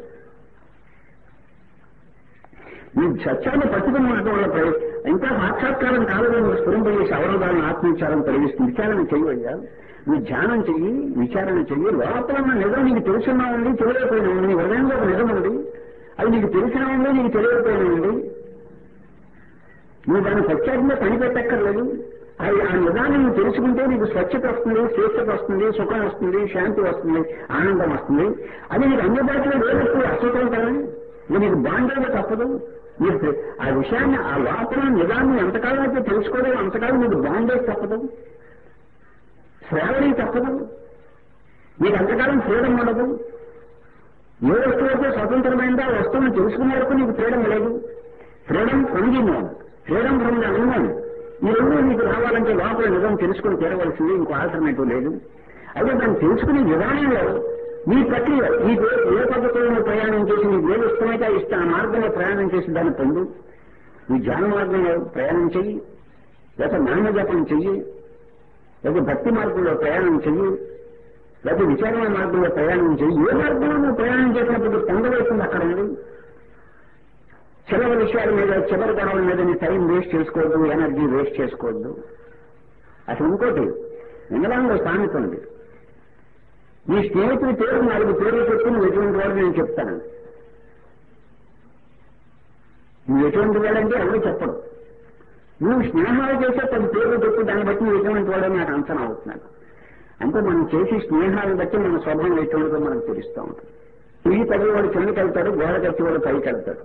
ఈ సత్యాన్ని పట్టుకుని ఉండటం వల్ల ప్రయ- ఇంకా సాక్షాత్కారం కాదని స్ఫురింపజేసి అవరోధాలను ఆత్మవిచారం కలిగిస్తుంది విచారణ చెయ్యవయ్యా నువ్వు ధ్యానం చెయ్యి విచారణ చెయ్యి లోపల ఉన్న నిజం నీకు తెలుసున్నా ఉంది తెలియకపోయినా ఉంది నీ హృదయంలో ఒక నిజం ఉంది అది నీకు తెలిసినా ఉంది నీకు తెలియకపోయినా ఉంది నువ్వు దాన్ని సత్యాత్మక కనిపెట్టక్కర్లేదు అది ఆ నిజాన్ని నువ్వు తెలుసుకుంటే నీకు స్వచ్ఛత వస్తుంది శ్రేష్టత వస్తుంది సుఖం వస్తుంది శాంతి వస్తుంది ఆనందం వస్తుంది అది నీకు అందుబాటులో లేనప్పుడు అస్వతంత్రమే ఇది నీకు బాండేది తప్పదు నీకు ఆ విషయాన్ని ఆ లోపల నిజాన్ని ఎంతకాలం అయితే తెలుసుకోలేవు అంతకాలం నీకు బాండేజ్ తప్పదు శ్రావణి తప్పదు నీకు అంతకాలం ఫ్రీడమ్ ఉండదు ఏ వస్తువు అయితే స్వతంత్రమైందో ఆ వస్తువును తెలుసుకునే వరకు నీకు ఫ్రీడమ్ లేదు freedom from the known freedom from the unknown ఈ రెండు నీకు రావాలంటే లోపల నిజం తెలుసుకుని తీరవలసింది ఇంకో ఆల్టర్నేటివ్ లేదు అయితే దాన్ని తెలుసుకునే విధానంలో నీ ప్రక్రియ నీకు ఏ పద్ధతిలో నువ్వు ప్రయాణం చేసి నీకు ఏది ఇష్టమైతే ఆ ఇష్టం ఆ మార్గంలో ప్రయాణం చేసి దాన్ని పొందు నీ ధ్యాన మార్గంలో ప్రయాణం చెయ్యి లేకపోతే నామ జపం చెయ్యి లేకపోతే భక్తి మార్గంలో ప్రయాణం చెయ్యి లేకపోతే విచారణ మార్గంలో ప్రయాణం చెయ్యి ఏ మార్గంలో నువ్వు ప్రయాణం చేసినప్పుడు పొందవలసింది అక్కడ ఉంది చివరి విషయాల మీద చివరి గొడవల మీద నీ టైం వేస్ట్ చేసుకోవద్దు ఎనర్జీ వేస్ట్ చేసుకోవద్దు అసలు ఇంకోటి ఇంగ్లాండ్లో సామెత ఉంది నీ స్నేహితుడి పేరు నాలుగు పేర్లు చెప్పి నువ్వు ఎటువంటి వాడు నేను చెప్తాను నువ్వు ఎటువంటి వాడంటే ఎవరు చెప్పడు నువ్వు స్నేహాలు చేసే పది పేర్లు చెప్పి దాన్ని బట్టి నువ్వు ఎటువంటి వాడని నాకు అంచనా అవుతున్నాడు అంటే మనం చేసే స్నేహాలను బట్టి మన స్వభావం ఎటువంటిదో మనకు తెలుస్తూ ఉంటుంది తిరిగి తగ్గేవాడు కిందకి వెళ్తాడు గోడ కట్టేవాడు పైకి వెళ్తాడు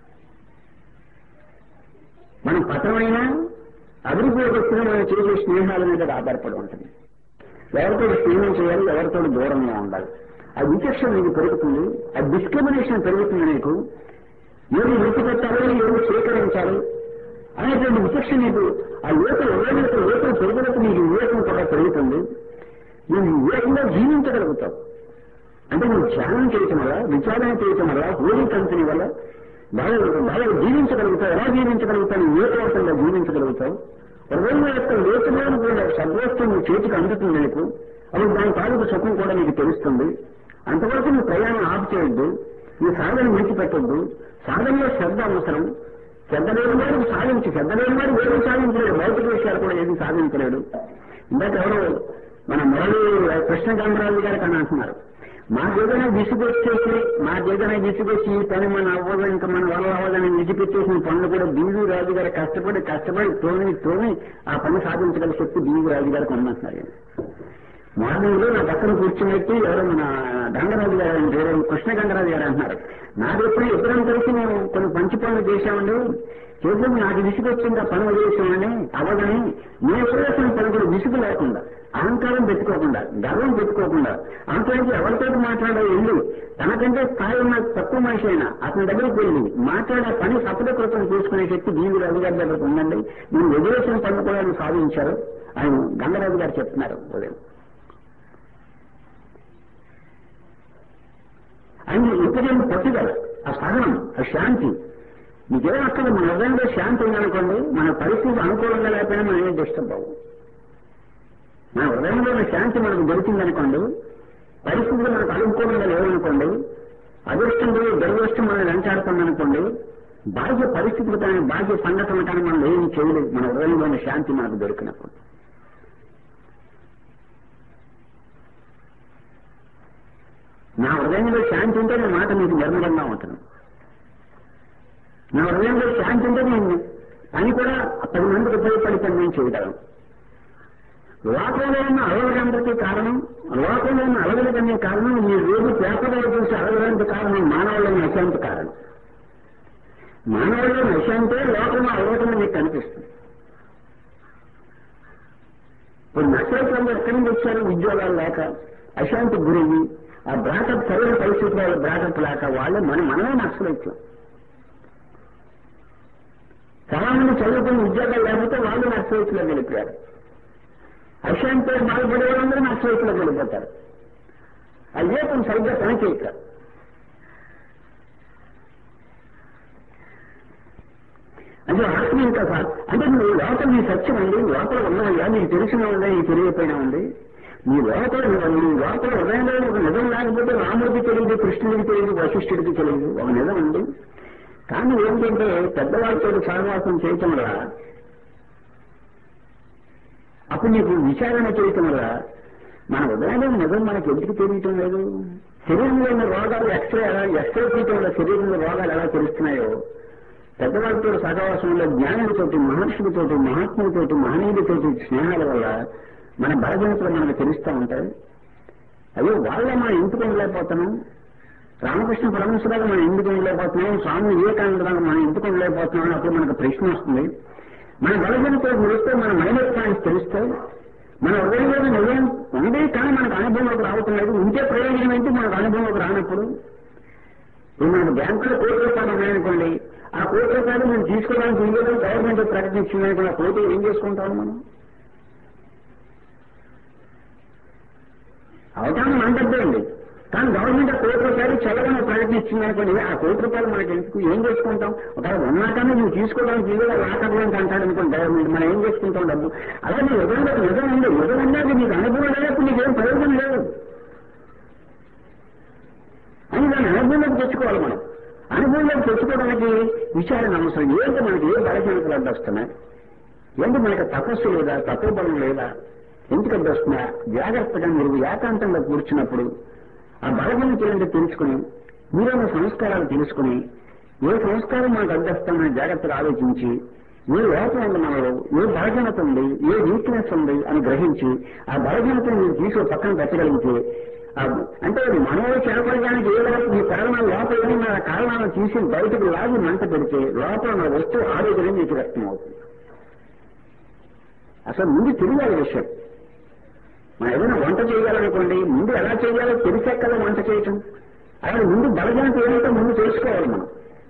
మనం పతమైనా అభివృద్ధి వస్తున్న మనం చేసే స్నేహాల మీద ఆధారపడి ఉంటుంది ఎవరితో స్నేహం చేయాలి ఎవరితో దూరంగా ఉండాలి ఆ విచక్షణ నీకు పెరుగుతుంది ఆ డిస్క్రిమినేషన్ పెరుగుతుంది నీకు ఏది విడిచిపెట్టాలి ఏది స్వీకరించాలి అనేటువంటి విచక్షణ నీకు ఆ లోపల ఎవరైతే లోపల పెరుగుదలకు నీకు వివేకం కూడా పెరుగుతుంది నువ్వు వివేకంగా జీవించగలుగుతావు అంటే నువ్వు ధ్యానం చేయటం వల్ల విచారణ చేయటం వల్ల హోలీ కంపెనీ వల్ల బాగా బాగా జీవించగలుగుతావు ఎలా జీవించగలుగుతావు నువ్వు ఏ కోసంగా జీవించగలుగుతావు హృదయం యొక్క లోతులోని కూడా సద్వస్తు నువ్వు చేతికి అందుతుంది నీకు అప్పుడు దాని తాలూకు సుఖం కూడా నీకు తెలుస్తుంది అంతవరకు నువ్వు ప్రయాణం ఆపు చేయొద్దు నీ సాధన విడిచిపెట్టొద్దు సాధనలో శ్రద్ధ అవసరం శ్రద్ధ లేని వాడికి సాధించి శ్రద్ధ లేని వాడు ఏమీ సాధించలేడు భౌతిక విషయాలు కూడా ఏమీ సాధించలేడు ఇందాక ఎవరు మన మురళి కృష్ణకాంతరాజు గారికి అని అంటున్నారు మాకేదైనా విసుగొచ్చేసి మాకేదైనా విసుగొచ్చి ఈ పని మన అవ్వదు ఇంకా మన వల్ల అవ్వదని విడిచిపెట్టేసిన పనులు కూడా బీవీ రాజు గారు కష్టపడి కష్టపడి తోని తోని ఆ పని సాధించగల శక్తి బీవీ రాజు గారికి ఉందంటున్నారు ఆయన. మార్నింగ్ లో నా పక్కన కూర్చున్నట్టు ఎవరో మన గంగరాజు గారు అని పేరు కృష్ణ గంగరాజు గారు అంటున్నారు నాకు ఎప్పుడు ఎప్పుడైనా తెలిసి మేము కొన్ని మంచి పనులు చేశామండి చేతులకు నాకు విసుగు వచ్చిందా పని వదిలేసామని అవదని నేను చేసిన పని కూడా విసుగు లేకుండా అహంకారం పెట్టుకోకుండా గర్వం పెట్టుకోకుండా అంతలోకి ఎవరితో మాట్లాడే వెళ్ళి తనకంటే స్థాయి ఉన్న తక్కువ మనిషి అయినా అతని దగ్గరికి వెళ్ళి మాట్లాడే పని సఫలకృతం చేసుకునే శక్తి దీని రవి గారి దగ్గరకు ఉందండి నేను వదిలేసిన పని కూడా ఆయన సాధించారు ఆయన గంగరాజు గారు చెప్తున్నారు ఉదయం ఆయన ఇంతకేం పట్టుదల ఆ సహనం ఆ శాంతి మీకేం అక్కడ మన హృదయంలో శాంతి ఉందనుకోండి మన పరిస్థితి అనుకూలంగా లేకపోయినా మనం ఏం డిస్టర్బ్ అవ్వం మన హృదయంలో ఉన్న శాంతి మనకు దొరికిందనుకోండి పరిస్థితులు మనకు అనుకూలంగా లేవనుకోండి అదృష్టం పోయి దురదృష్టం మనం వెంటాడుతుందనుకోండి బాహ్య పరిస్థితులు కానీ బాహ్య సంఘటనలు కానీ మనం ఏమి చేయలేదు మన హృదయంలో ఉన్న శాంతి మనకు దొరికినప్పుడు నా హృదయంలో శాంతి ఉంటే నా మాట మీకు నిర్మలంగా ఉంటుంది నా హృదయంలో శాంతి ఉంటే నేను పని కూడా పది మందికి ఉపయోగపడి పని నేను చేయగలను లోకంలో ఉన్న అలవడానికి కారణం లోకంలో ఉన్న అలవలకనే కారణం మీ రోజు పేపర్లో చూసి అలవడానికి కారణం మానవులను అశాంతి కారణం మానవుల్లో అశాంతే లోకంలో అలవటం మీకు కనిపిస్తుంది ఇప్పుడు నక్సలైట్లు ఎక్కడి నుంచి వచ్చారు ఉద్యోగాలు లేక అశాంతి గురయ్యి ఆ బ్రాకప్ సరైన పరిస్థితుల్లో బ్రాకప్ లేక వాళ్ళే మనం మనమే నక్సలైట్లు చాలా మంది చదువుకుని ఉద్యోగాలు లేకపోతే వాళ్ళు నక్సలైట్లో గెలిపారు అశాంతితో బాధపడే వాళ్ళందరూ నక్సలైట్లో వెళ్ళిపోతారు అదే కొంచెం సరిగ్గా పని చేయక అంటే ఆత్మీయత సార్ అంటే నువ్వు లోపల నీ సత్యం ఉంది లోపల ఉన్నాయా నీకు తెలిసిన ఉందా నీకు తెలియకపోయినా ఉంది నీ లోపల నీ లోపల హృదయంలో ఒక నిజం లేకపోతే రాముడికి తెలియదు కృష్ణుడికి తెలియదు వశిష్ఠుడికి తెలియదు ఒక నిజం ఉంది కానీ ఏంటంటే పెద్దవాళ్ళతో సహవాసం చేయటం వల్ల అప్పుడు నీకు విచారణ చేయటం వల్ల మన హృదయంలో నిజం మనకి ఎందుకు తెలియటం లేదు శరీరంలో ఉన్న రోగాలు ఎక్స్రే ఎలా ఎక్స్రే తీయటం వల్ల శరీరంలో రోగాలు ఎలా తెలుస్తున్నాయో పెద్దవాళ్ళతో సహవాసంలో జ్ఞానులతోటి మహర్షులతోటి మహాత్ములతోటి మహనీయులతోటి స్నేహాల వల్ల మన బలహీనతలు మనకు తెలుస్తూ ఉంటాయి అయ్యో వాళ్ళ మనం ఎందుకు ఉండలేకపోతున్నాం రామకృష్ణ పరమేశ్వరాలు మనం ఎందుకు ఉండలేకపోతున్నాం స్వామి వివేకానందరాలు మనం ఎందుకు ఉండలేకపోతున్నాం అప్పుడు మనకు ప్రశ్న వస్తుంది మన బలహీనతో తెలిస్తే మన మైనస్ తెలుస్తాయి మన హృదయంలో నిజం ఉంది కానీ మనకు అనుభవంలోకి రావటం లేదు ఉంటే ప్రయోజనం ఏంటి మనకు అనుభవంలోకి రానప్పుడు ఇప్పుడు మనకు బ్యాంకులో కోటి రూపాయలు ఉన్నాయనుకోండి ఆ కోటి రూపాయలు మనం తీసుకోవడానికి వీలు గవర్నమెంట్ ప్రకటించిందనుకోండి ఆ కోటి ఏం చేసుకుంటాం మనం అవటానం మన డబ్బే అండి కానీ గవర్నమెంట్ ఆ కోటి రూపాయలు చల్లగా ప్రకటించింది అనుకోండి ఆ కోటి రూపాయలు మనకి ఎందుకు ఏం చేసుకుంటాం ఒకవేళ ఉన్నాకనే నువ్వు తీసుకోవడానికి వీలుగా లాకర్లోకి అంటాడు అనుకోండి గవర్నమెంట్ మనం ఏం చేసుకుంటాం డబ్బు అలాగే నిజంగా నిజం ఉంది నిజం అనేది నీకు అనుభవం లేనప్పుడు నీకేం ప్రయోజనం లేదు అని దాన్ని అనుభవంలోకి తెచ్చుకోవాలి మనం అనుభవంలోకి తెచ్చుకోవడానికి విచారణ అవసరం ఏంటి మనకి ఏ బలహీనతలు అడ్డొస్తున్నాయి ఏంటి మనకి తపస్సు లేదా తపోబలం లేదా ఎందుకు అడ్డొస్తున్నా జాగ్రత్తగా మీరు ఏకాంతంగా కూర్చున్నప్పుడు ఆ బలహీనతలు తెలుసుకుని మీరైన సంస్కారాలు తెలుసుకుని ఏ సంస్కారం మనకు అడ్డొస్తామని జాగ్రత్తగా ఆలోచించి ఏ లోపం ఉంది మనలో ఏ బలహీనత ఉంది ఏ వీక్నెస్ ఉంది అని గ్రహించి ఆ బలహీనతను మీరు తీసుకు పక్కన పెట్టగలిగితే అంటే మనలో చేరపడడానికి ఏ లోపల ఈ కారణాలు లోపల ఏమన్నా ఆ కారణాలను తీసి బయటకు లాగి మంట పెడితే లోపల ఉన్న వస్తువు ఆరోగ్యం మీకు వ్యక్తం అవుతుంది అసలు ముందు తెలియాలి విషయం మనం ఏదైనా వంట చేయాలనుకోండి ముందు ఎలా చేయాలో తెలిసాకల్లా వంట చేయటం అలాగే ముందు బలజనత ఏమిటో ముందు తెలుసుకోవాలి మనం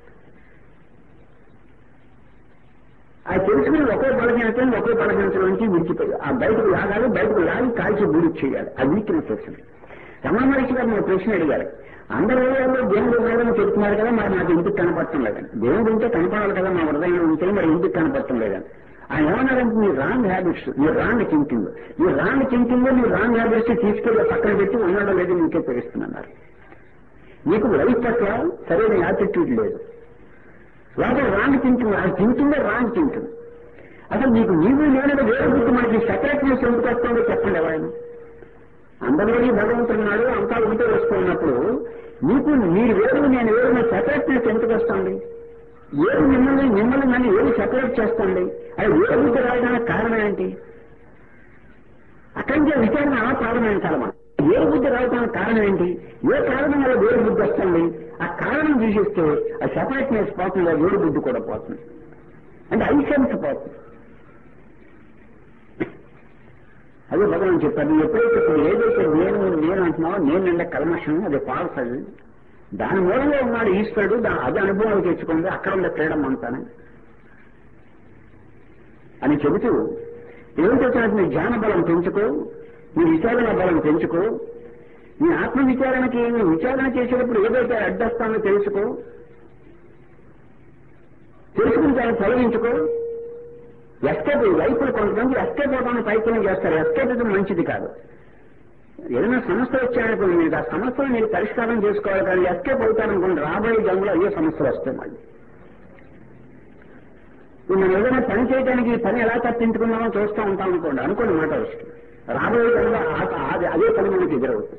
ఆ తెలుసుకుని ఒకే బలహీనతని ఒకే బలహీనత నుంచి విడిచిపోయి ఆ బయటకు లాగాలి బయటకు లాగి కాల్చి బూడి చేయాలి ఆ వీక్నెస్ వచ్చింది రమణ మహర్షి గారు మన ప్రశ్న అడిగారు అందరి హృదయాల్లో దేవుడు ఉన్నాడని చెప్తున్నారు కదా మరి నాకు ఇంటికి కనపడటం లేదని దేవుడు ఉంటే కనపడాలి కదా మా హృదయం ఉంటే మరి ఇంటికి కనపడటం లేదని ఆయన ఏమన్నారంటే మీ రాంగ్ హ్యాబిట్స్ మీ రాంగ్ థింకింగ్ మీ రాంగ్ థింకింగ్ మీ రాంగ్ హ్యాబిట్స్ తీసుకెళ్ళి పక్కన పెట్టి ఉన్నాడో లేదో మీకే తెలుస్తున్నారు మీకు లైఫ్ పట్ల సరైన యాటిట్యూడ్ లేదు లోపల రాంగ్ థింకింగ్ ఆ థింకింగ్ రాంగ్ థింకింగ్ అసలు మీకు నీవు నేను వేరే బుద్ధి మనకి సెపరేట్నెస్ ఎందుకు వస్తుందో చెప్పండి ఎవరైనా అందరిలోని భగవంతుడు నాడు అంతా ఉంటే వస్తున్నప్పుడు మీకు మీరు వేరు నేను వేరు సెపరేట్నెస్ ఎందుకు వస్తుంది ఏది మిమ్మల్ని మిమ్మల్ని నన్ను ఏది సెపరేట్ చేస్తుంది అది ఏ బుద్ధి రావడానికి కారణం ఏంటి అక్కడి నుంచి విచారణ అలా ప్రారంభించాలి మనం ఏ బుద్ధి రావడానికి కారణం ఏంటి ఏ కారణం వల్ల వేరు బుద్ధి వస్తుంది ఆ కారణం చూసిస్తే ఆ సెపరేట్నెస్ పోతుంది వేరు బుద్ధి కూడా పోతుంది అంటే ఐసెన్స్ పోతుంది అదే భగవాన్ చెప్పారు నువ్వు ఎప్పుడైతే ఇప్పుడు ఏదైతే నేను నేను అంటున్నావో నేను అంటే కల్మషం అది ఫాల్స్ అది దాని మూలంలో ఉన్నాడు ఈశ్వరుడు దా- అది అనుభవం తెచ్చుకుంది అక్కడ ఉండే ఫ్రీడమ్ అంతానే అని చెబుతూ ఏం చేసినట్టు నీ జ్ఞాన బలం పెంచుకో నీ విచారణ బలం పెంచుకో నీ ఆత్మ విచారణకి నీ విచారణ చేసేటప్పుడు ఏదైతే అడ్డస్తానో తెలుసుకో తెలుసుకుని దాన్ని తొలగించుకో ఎస్కేప్ వైపులు కొంతమంది ఎస్కేప్ అవడానికి ప్రయత్నం చేస్తారు ఎస్కేప్ ఇది మంచిది కాదు ఏదైనా సమస్య వచ్చాయనుకోండి మీరు ఆ సమస్యను మీరు పరిష్కారం చేసుకోవాలి కానీ ఎస్కేప్ అవుతారనుకోండి రాబోయే జన్మలో అయ్యే సమస్యలు వస్తాయి మళ్ళీ ఇప్పుడు మనం ఏదైనా పని చేయడానికి ఈ పని ఎలా తప్పించుకున్నామో చూస్తూ ఉంటాం అనుకోండి అనుకోండి మాట వస్తుంది రాబోయే జన్మలో ఆ- ఆ- అదే పని మనకి ఎదురవుతుంది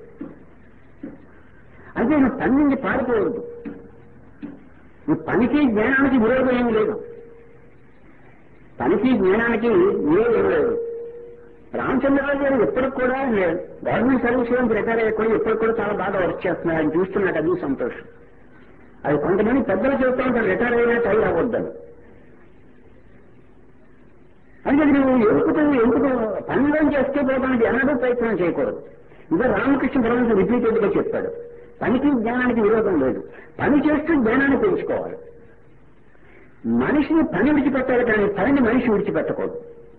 అంటే నువ్వు పని నుంచి పారిపోవద్దు ఈ పనికి జ్ఞానానికి విరోధం ఏమి లేదు పనికి జ్ఞానానికి విరోధం ఏమి లేదు రామచంద్రరావు గారు ఎప్పటికి కూడా గవర్నమెంట్ సర్వీస్ నుంచి రిటైర్ అయ్యకుండా ఇప్పటికి కూడా చాలా బాగా వర్క్ చేస్తున్నారు ఆయన చూస్తున్నట్టు అది సంతోషం అది కొంతమంది పెద్దలు చెప్తా ఉంటారు రిటైర్ అయినా టై అవ్వద్దని అంటే నువ్వు ఎందుకు ఎందుకు పనిలోంచి ఎస్కేప్ అవడానికి ఎన్నడూ ప్రయత్నం చేయకూడదు ఇదే రామకృష్ణ పరమహంస రిపీటెడ్ గా చెప్పాడు పనికి జ్ఞానానికి విరోధం లేదు పని చేస్తూ జ్ఞానాన్ని పెంచుకోవాలి మనిషిని పని విడిచిపెట్టాలి కానీ పనిని మనిషి విడిచిపెట్టకూడదు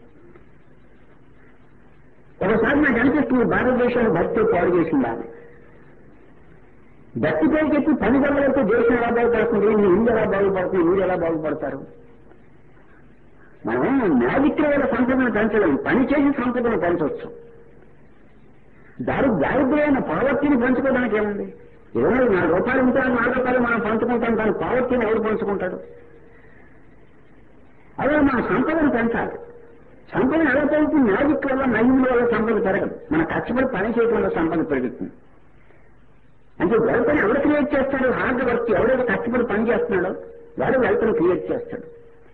ఒకసారి నాకు అనిపిస్తుంది భారతదేశాన్ని భక్తి పాడు చేసిందా అని భక్తి పేరు చెప్పి పని వల్లైతే దేశం ఎలా బాగుపడుతుంది మీ ఇల్లు ఎలా బాగుపడుతుంది మీరు ఎలా బాగుపడతారు మనం మ్యాజిక్ వల్ల సంపదను పెంచలేము పని చేసి సంపదను పెంచవచ్చు దారి దారిద్ర్యమైన పావర్టీని పంచుకోవడానికి ఏముంది ఏమో నాలుగు రూపాయలు ఉంటే ఆ నాలుగు రూపాయలు మనం పంచుకుంటాం కానీ పావర్టీని ఎవరు పంచుకుంటాడు అదే మన సంపదను పెంచాలి సంపద ఎలా పెరుగుతుంది మ్యాజిక్ వల్ల నైన్ల వల్ల సంపద పెరగదు మన కష్టపడి పని చేయడం వల్ల సంపద పెరుగుతుంది అంటే వెల్తని ఎవరు క్రియేట్ చేస్తాడు హార్డ్ వర్క్ ఎవరైతే కష్టపడి పని చేస్తున్నాడో వాడు వెల్తని క్రియేట్ చేస్తాడు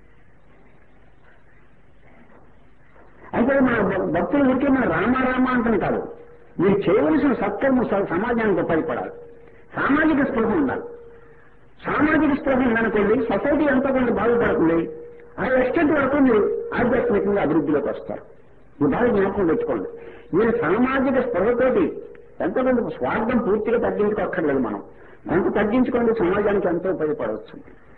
అయితే మన భక్తులు ఊరికే మన రామ రామ అంటుంటారు మీరు చేయవలసిన సత్కర్మ స- సమాజానికి ఉపయోగపడాలి సామాజిక స్పృహ ఉండాలి సామాజిక స్పృహ ఉందనుకోండి సొసైటీ ఎంతో కొంత బాగుపడుతుంది ఆ ఎక్స్టెంట్ వరకు మీరు ఆధ్యాత్మికంగా అభివృద్ధిలోకి వస్తారు ఈ బాగా జ్ఞాపకం పెట్టుకోండి మీరు సామాజిక స్పృహతోటి ఎంతో కొంత స్వార్థం పూర్తిగా తగ్గించుకోక్కర్లేదు మనం కొంత తగ్గించుకోండి సమాజానికి ఎంతో ఉపయోగపడవచ్చు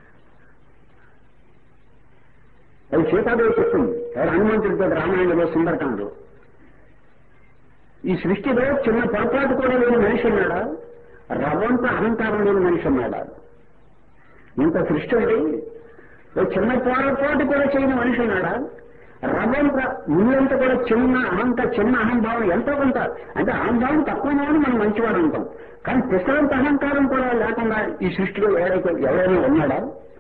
అది సీతాదేవి చెప్తుంది ఎవరు హనుమంతుడితో రామాయణంలో సుందరకాండలో ఈ సృష్టిలో చిన్న పొరపాటు కూడా లేని మనిషి ఉన్నాడా రవంత అహంకారం లేని మనిషి ఉన్నాడా ఇంత సృష్టి అండి ఓ చిన్న పొరపాటు కూడా చేయని మనిషి ఉన్నాడా రవంత ముళ్ళంత కూడా చిన్న అహంత చిన్న అహంభావం ఎంతో కొంత అంటే అహంభావం తక్కువ మనం మంచివాడు ఉంటాం కానీ ప్రశాంత అహంకారం కూడా లేకుండా ఈ సృష్టిలో ఎవరైతే ఎవరైనా ఉన్నాడా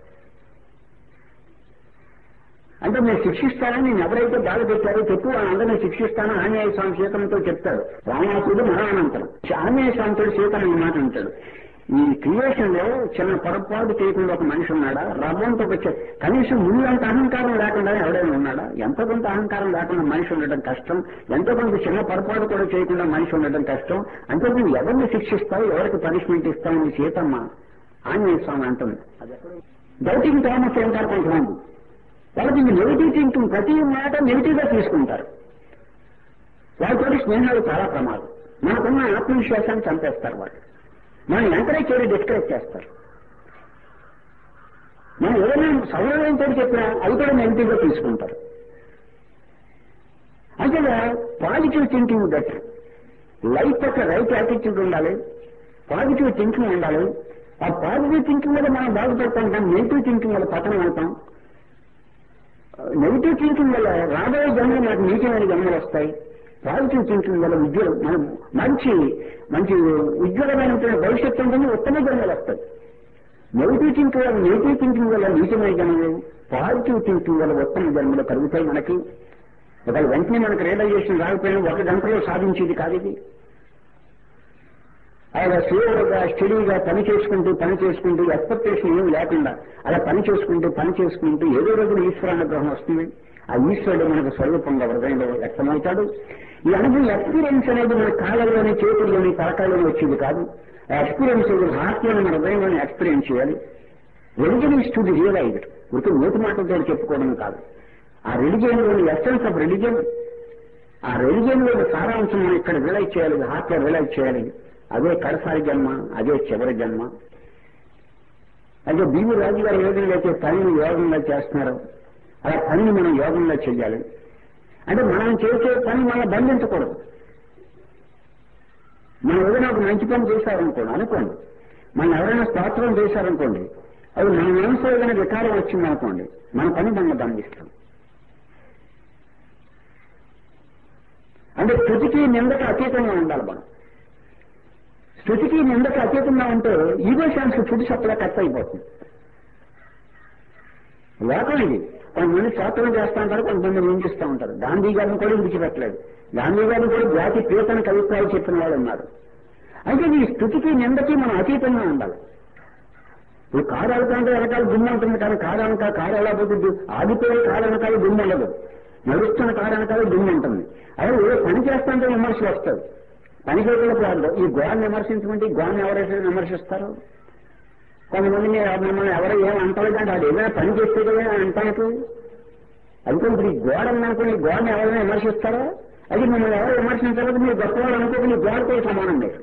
అంటే నేను శిక్షిస్తానని నేను ఎవరైతే బాధ పెట్టారో చెప్పు వాళ్ళందరినీ శిక్షిస్తాను ఆంజనేయ స్వామి సీతంతో చెప్తాడు రామాసుడు మరణానంతరం ఆంజనేయ స్వామితో సీతను ఈ మాట అంటాడు ఈ క్రియేషన్ లో చిన్న పొరపాటు చేయకుండా ఒక మనిషి ఉన్నాడా రవ్వంతో వచ్చే కనీసం ముందంత అహంకారం లేకుండా ఎవడైనా ఉన్నాడా ఎంతో కొంత అహంకారం లేకుండా మనిషి ఉండడం కష్టం ఎంతో కొంత చిన్న పొరపాటు కూడా చేయకుండా మనిషి ఉండడం కష్టం అంటే నువ్వు ఎవరిని శిక్షిస్తావు ఎవరికి పనిష్మెంట్ ఇస్తావు నీ సీతమ్మ ఆంజనేయ స్వామి అంటుంది డౌటింగ్ థామస్ ఏంటారు కొంతమంది వాళ్ళకి నెగిటివ్ థింకింగ్ ప్రతి మాట నెగిటివ్ గా తీసుకుంటారు వాళ్ళతో స్నేహాలు చాలా ప్రమాదం మనకున్న ఆత్మవిశ్వాసాన్ని చంపేస్తారు వాళ్ళు మనం ఎంకరేజ్ చేయడం డిస్కరేజ్ చేస్తారు మనం ఏదైనా సౌలభ్యంతో చెప్పినా అవి కూడా నెగిటివ్ గా తీసుకుంటారు అంటే పాజిటివ్ థింకింగ్ బెటర్ లైఫ్ యొక్క రైట్ యాటిట్యూడ్ ఉండాలి పాజిటివ్ థింకింగ్ ఉండాలి ఆ పాజిటివ్ థింకింగ్ వల్ల మనం బాగుపడతాం కానీ నెగిటివ్ థింకింగ్ వల్ల పతనం అవుతాం నెగిటివ్ థింకింగ్ వల్ల రాబోయే జన్మలు నాకు నీచమైన జన్మలు వస్తాయి పాజిటివ్ థింకింగ్ వల్ల ఉద్యోగం మనం మంచి మంచి ఉజ్వలమైనటువంటి భవిష్యత్తు ఉంటుంది ఉత్తమ జన్మలు వస్తాయి నెగిటివ్ థింకింగ్ వల్ల నెగిటివ్ థింకింగ్ వల్ల నీచమైన జన్మలు పాజిటివ్ థింకింగ్ వల్ల ఉత్తమ జన్మలు కలుగుతాయి మనకి ఒకవేళ వెంటనే మనకు రియలైజేషన్ రాకపోయినా ఒక గంటలో సాధించేది కాదు ఇది ఆయన స్లోగా స్టడీగా పని చేసుకుంటూ పని చేసుకుంటూ ఎక్స్పెక్టేషన్ ఏమి లేకుండా అలా పని చేసుకుంటూ పని చేసుకుంటూ ఏదో రోజున ఈశ్వరానుగ్రహం వస్తుంది ఆ ఈశ్వరుడు మనకు స్వరూపంగా హృదయంలో వ్యక్తమవుతాడు ఈ అనుభవం ఎక్స్పీరియన్స్ అనేది మన కాళ్ళలోని చేతుల్లోని తలకాయలోని వచ్చేది కాదు ఆ ఎక్స్పీరియన్స్ హార్ట్లోని మన హృదయంలోని ఎక్స్పీరియన్స్ చేయాలి religion is to the realised ఊరికి నోటి మాటలతో చెప్పుకోవడం కాదు ఆ రిలిజియన్ లోని ఎసెన్స్ ఆఫ్ రిలిజియన్ ఆ రెలిజియన్ లోని సారాంశం మనం ఇక్కడ రియలైజ్ చేయాలి హార్ట్ లో రియలైజ్ చేయాలి అదే కడసారి జన్మ అదే చివరి జన్మ అయితే బీవీ రాజు గారు ఏ విధంగా అయితే పనిని యోగంగా చేస్తున్నారు అలా పనిని మనం యోగంగా చేయాలి అంటే మనం చేసే పని మనం బంధించకూడదు మనం ఏదైనా ఒక మంచి పని చేశారనుకోండి అనుకోండి మనం ఎవరైనా స్తోత్రం చేశారనుకోండి అది మన మనసులో ఏదైనా వికారం వచ్చిందనుకోండి మన పని మనం బంధిస్తాం అంటే స్థుతికి నిందకి అతీతంగా ఉండాలి మనం స్థుతికి నిందకి అతీతంగా ఉంటే ego sense food supply cut అయిపోతుంది లోకం ఇది కొంతమంది స్తోత్రం చేస్తూ ఉంటారు కొంతమంది నిందిస్తూ ఉంటారు గాంధీ గారిని కూడా విడిచిపెట్టలేదు గాంధీ గారిని కూడా జాతి పీతన కవిత్వాలు చెప్పిన వాళ్ళు ఉన్నారు అయితే ఈ స్థుతికి నిందకి మనం అతీతంగా ఉండాలి ఇప్పుడు కారు వెళ్తుంటే వెనకాల దుమ్ము ఉంటుంది కానీ కారు వెనక కారు ఎలా పోతుంది ఆగిపోయే కారు వెనకాల దుమ్ము ఉండదు నడుస్తున్న కారు వెనకాల దుమ్ము ఉంటుంది అదే ఏదో పని చేస్తుంటే విమర్శలు వస్తాయి పని చేయకుండా ఈ గోడని విమర్శించమంటే ఈ గోడని ఎవరైతే విమర్శిస్తారు కొంతమంది మిమ్మల్ని ఎవరు ఏం అంటారు కానీ అది ఏదైనా పని చేస్తే కదా అంటానికి అందుకని ఇప్పుడు ఈ గోడ అనుకుని ఈ గోడని ఎవరైనా విమర్శిస్తారో అది మిమ్మల్ని ఎవరు విమర్శించాలో మీరు గొప్పవాళ్ళు అనుకోకుండా ఈ గోడతో సమానం లేదు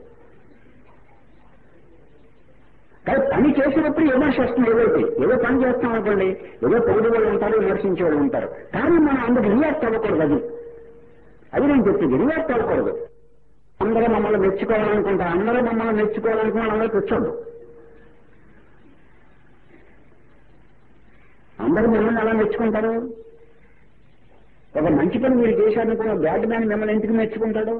కానీ పని చేసినప్పుడు విమర్శ వస్తుంది ఏదైతే ఏదో పని చేస్తాం అనుకోండి ఏదో పొగిడి వాళ్ళు ఉంటారు విమర్శించే వాళ్ళు ఉంటారు కానీ మనం అందుకు రియాక్ట్ అవ్వకూడదు అది అది నేను చెప్పింది రియాక్ట్ అవ్వకూడదు అందరూ మమ్మల్ని మెచ్చుకోవాలనుకుంటారు అందరూ మమ్మల్ని మెచ్చుకోవాలనుకున్న అందరూ కూర్చోండి అందరూ మిమ్మల్ని ఎలా మెచ్చుకుంటారు ఒక మంచి పని మీరు చేశారనుకున్న బ్యాడ్ మ్యాన్ మిమ్మల్ని ఎందుకు మెచ్చుకుంటాడు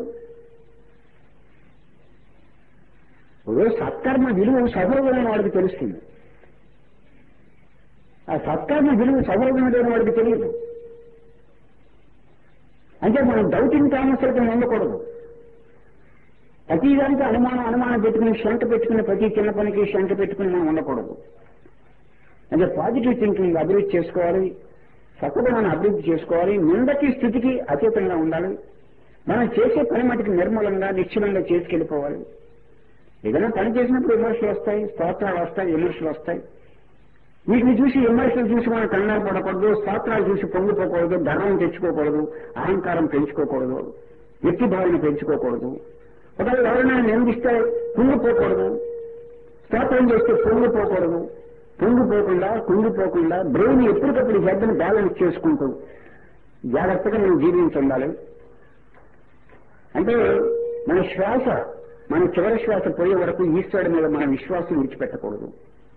ఇప్పుడు సత్కర్మ విలువ సఫలమైన వాడికి తెలుస్తుంది ఆ సత్కర్మ విలువ సఫలమైన వాడికి తెలియదు అంటే మనం డౌటింగ్ థామస్ అయితే ఉండకూడదు ప్రతి దానికి అనుమానం అనుమానం పెట్టుకుని శంక పెట్టుకుని ప్రతి చిన్న పనికి శంక పెట్టుకుని మనం ఉండకూడదు అంటే పాజిటివ్ థింకింగ్ అభివృద్ధి చేసుకోవాలి సత్వగుణాన్ని అభివృద్ధి చేసుకోవాలి నిందకి స్థితికి అతీతంగా ఉండాలి మనం చేసే పని మటుకు నిర్మూలంగా నిశ్చలంగా చేసుకెళ్ళిపోవాలి ఏదైనా పని చేసినప్పుడు విమర్శలు వస్తాయి స్తోత్రాలు వస్తాయి విమర్శలు వస్తాయి వీటిని చూసి విమర్శలు చూసి మనం కంగారు పడకూడదు స్తోత్రాలు చూసి పొంగిపోకూడదు ధర్మం తెచ్చుకోకూడదు అహంకారం పెంచుకోకూడదు వ్యక్తి భావన పెంచుకోకూడదు ఒకవేళ ఎవరైనా నిందిస్తే కుంగిపోకూడదు స్తోత్రం చేస్తే పొంగిపోకూడదు పొంగిపోకుండా కుంగిపోకుండా బ్రెయిన్ ఎప్పటికప్పుడు హెడ్ని బ్యాలెన్స్ చేసుకుంటూ జాగ్రత్తగా మనం జీవించుండాలి అంటే మన శ్వాస మన చివరి శ్వాస పోయే వరకు ఈశ్వరుడి మీద మన విశ్వాసం విడిచిపెట్టకూడదు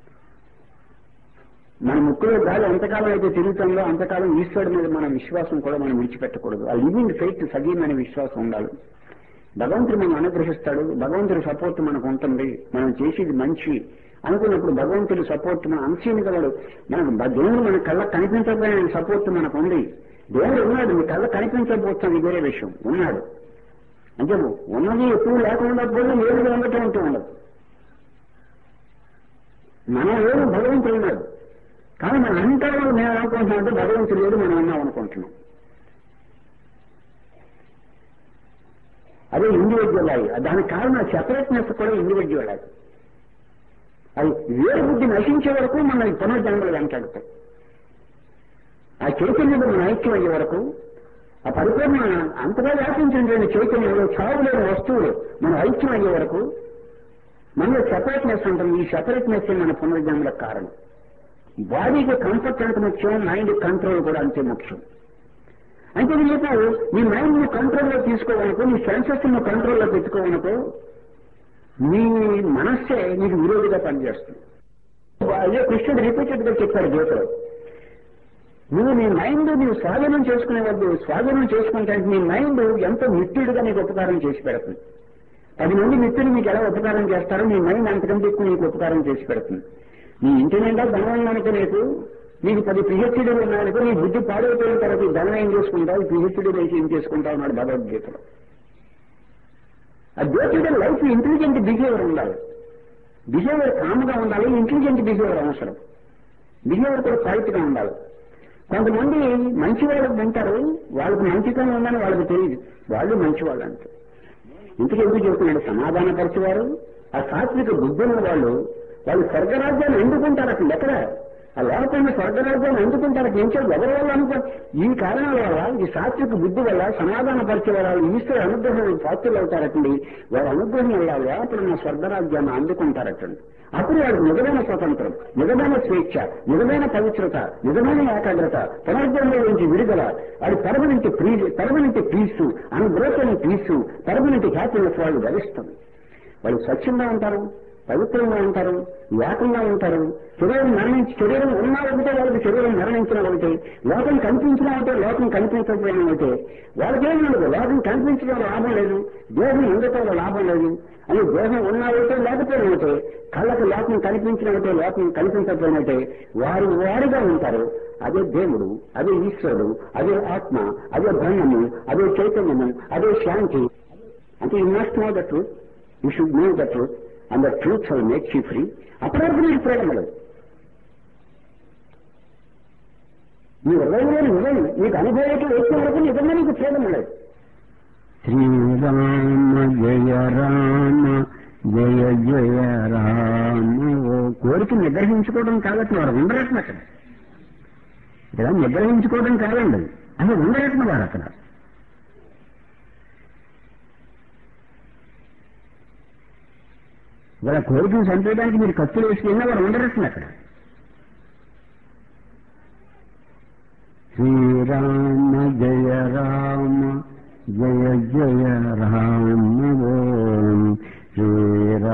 మన ముక్కులో గాలి ఎంతకాలం అయితే తిరుగుతుందో అంతకాలం ఈశ్వరుడి మీద మన విశ్వాసం కూడా మనం విడిచిపెట్టకూడదు ఆ లివింగ్ ఫెయిత్ సజీవమైన విశ్వాసం ఉండాలి భగవంతుడు మనం అనుగ్రహిస్తాడు భగవంతుడి సపోర్ట్ మనకు ఉంటుంది మనం చేసేది మంచి అనుకున్నప్పుడు భగవంతుడి సపోర్ట్ మన అంశీని కలడు మనకు దేవుడు మన కళ్ళ కనిపించకపోయిన సపోర్ట్ మనకు ఉంది దేవుడు ఉన్నాడు మీ కళ్ళ కనిపించకపోవచ్చు ఇది వేరే విషయం ఉన్నాడు అంటే ఉన్నది ఎప్పుడు లేకుండా పోతే ఏది ఉండటం ఉంటూ ఉండదు మనం ఏడు భగవంతుడు ఉన్నాడు కానీ మన అహంకారంలో నేను అనుకుంటున్నాం అంటే భగవంతుడు లేడు మనం ఉన్నాం అనుకుంటున్నాం అదే ఇండివిజువల్ అది దానికి కారణం సెపరేట్నెస్ కూడా ఇండివిజువల్ అది అది వేరు బుద్ధి నశించే వరకు మన పునర్జన్మలు వెంటాడుతాయి ఆ చైతన్యంలో మన ఐక్యం అయ్యే వరకు ఆ పరిపూర్ణ అంతగా వ్యాపించినటువంటి చైతన్యంలో చావులేని వస్తువులు మన ఐక్యం అయ్యే వరకు మనలో సెపరేట్నెస్ ఉంటుంది ఈ సెపరేట్నెస్ మన పునర్జన్మలకు కారణం బాడీకి కంఫర్ట్ ఎంత ముఖ్యం మైండ్ కంట్రోల్ కూడా అంతే ముఖ్యం అంటే నీకు నీ మైండ్ ని కంట్రోల్లో తీసుకోవాలనుకో నీ సెన్సెస్ ను కంట్రోల్లో పెట్టుకోవాలనుకో నీ మనస్సే నీకు విరోధిగా పనిచేస్తుంది అదే కృష్ణుడు రిపీటెడ్ గా చెప్పాడు గీతలో నువ్వు నీ మైండ్ నీవు స్వాధీనం చేసుకునే వద్దు స్వాధీనం చేసుకుంటే నీ మైండ్ ఎంతో మిత్రుడిగా నీకు ఉపకారం చేసి పెడుతుంది పది మంది మిత్రులు మీకు ఎలా ఉపకారం చేస్తారో నీ మైండ్ అంతకంటే ఎక్కువ నీకు ఉపకారం చేసి పెడుతుంది నీ ఇంటి నిండా ధనం కనుక నీకు నీకు పది పిహెచ్డీలు ఉన్నాయనుకో నీ బుద్ధి పాడైపోయిన తర్వాత ఈ ధనం ఏం చేసుకుంటావు పిహెచ్డీ వేసి ఏం చేసుకుంటావు అన్నాడు భగవద్గీతలో ఆ డే లైఫ్ ఇంటెలిజెంట్ బిహేవియర్ ఉండాలి బిహేవియర్ కామ్గా ఉండాలి ఇంటెలిజెంట్ బిహేవియర్ అవసరం బిహేవియర్ కూడా క్వాలిటీగా ఉండాలి కొంతమంది మంచి వాళ్ళకి వింటారు వాళ్ళకి మంచితనం ఉందని వాళ్ళకి తెలియదు వాళ్ళు మంచి వాళ్ళు అంటారు ఇంతకు ఎందుకు చెబుతున్నాడు సమాధానపరిచేవారు ఆ సాత్విక బుద్ధి ఉన్న వాళ్ళు వాళ్ళు స్వర్గరాజ్యాన్ని అందుకుంటారు అసలు ఎక్కడ ఆ లోపల స్వర్గరాజ్యాన్ని అందుకుంటారు ఏం చేయాలి ఎవరి వల్ల అనుకో ఈ కారణాల వల్ల ఈ సాత్విక బుద్ధి వల్ల సమాధాన పరిచే వల్ల ఈశ్వర అనుగ్రహం పాత్రలు అవుతారటండి వారి అనుగ్రహం వల్ల లోపల ఉన్న స్వర్గరాజ్యాన్ని అందుకుంటారటండి అప్పుడు వాడికి నిజమైన స్వతంత్రం నిజమైన స్వేచ్ఛ నిజమైన పవిత్రత నిజమైన ఏకాగ్రత పునర్జన్మ నుంచి విడుదల అది పర్మనెంట్ ప్రీ పర్మనెంట్ పీస్ అనుగ్రహమైన పీస్ పర్మనెంట్ హ్యాపీనెస్ వాళ్ళు గరిస్తుంది వాళ్ళు స్వచ్ఛంగా ఉంటారు పవిత్రంగా ఉంటారు ఏకంగా ఉంటారు శరీరం మరణించి శరీరం ఉన్నా ఒకటే వాళ్ళకి శరీరం మరణించిన ఒకటే లోకం కనిపించినా ఒకటే లోకం కనిపించకపోయినా ఒకటే వాళ్ళకేమి ఉండదు లోకం కనిపించడం లాభం లేదు దేహం ఉండటం లాభం లేదు అని దేహం ఉన్నా ఒకటే లేకపోయినా ఒకటే కళ్ళకు లోకం కనిపించిన ఒకటే లోకం కనిపించకపోయినట్టే వారు వారిగా ఉంటారు అదే దేవుడు అదే ఈశ్వరుడు అదే ఆత్మ అదే బ్రహ్మము అదే చైతన్యము అదే శాంతి అంటే you must know the truth you should know the truth and the truth will make you free అప్పటి వరకు మీకు ఫ్రీడమ్ లేదు మీ హృదయంలో నిజం మీకు అనుభవానికి వచ్చే వరకు నిజంగా నీకు ఫ్రీడమ్ లేదు శ్రీరామ జయ రామ జయ జయ రామ ఓ కోరిక నిగ్రహించుకోవడం కాదట్టు వారు ఉండరట్న అక్కడ ఇక్కడ నిగ్రహించుకోవడం కాదండి అసలు ఉండరట్న వారు అక్కడ వాళ్ళ కోరికను చంపేయడానికి మీరు కత్తులు వేసుకున్నా వారు ఉండరట్న అక్కడ శ్రీరామ జయ రామ జయ జయ రామ ఓం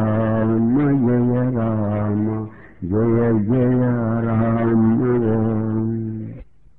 శ్రీరామ జయ రామ జయ జయ రామ ఓం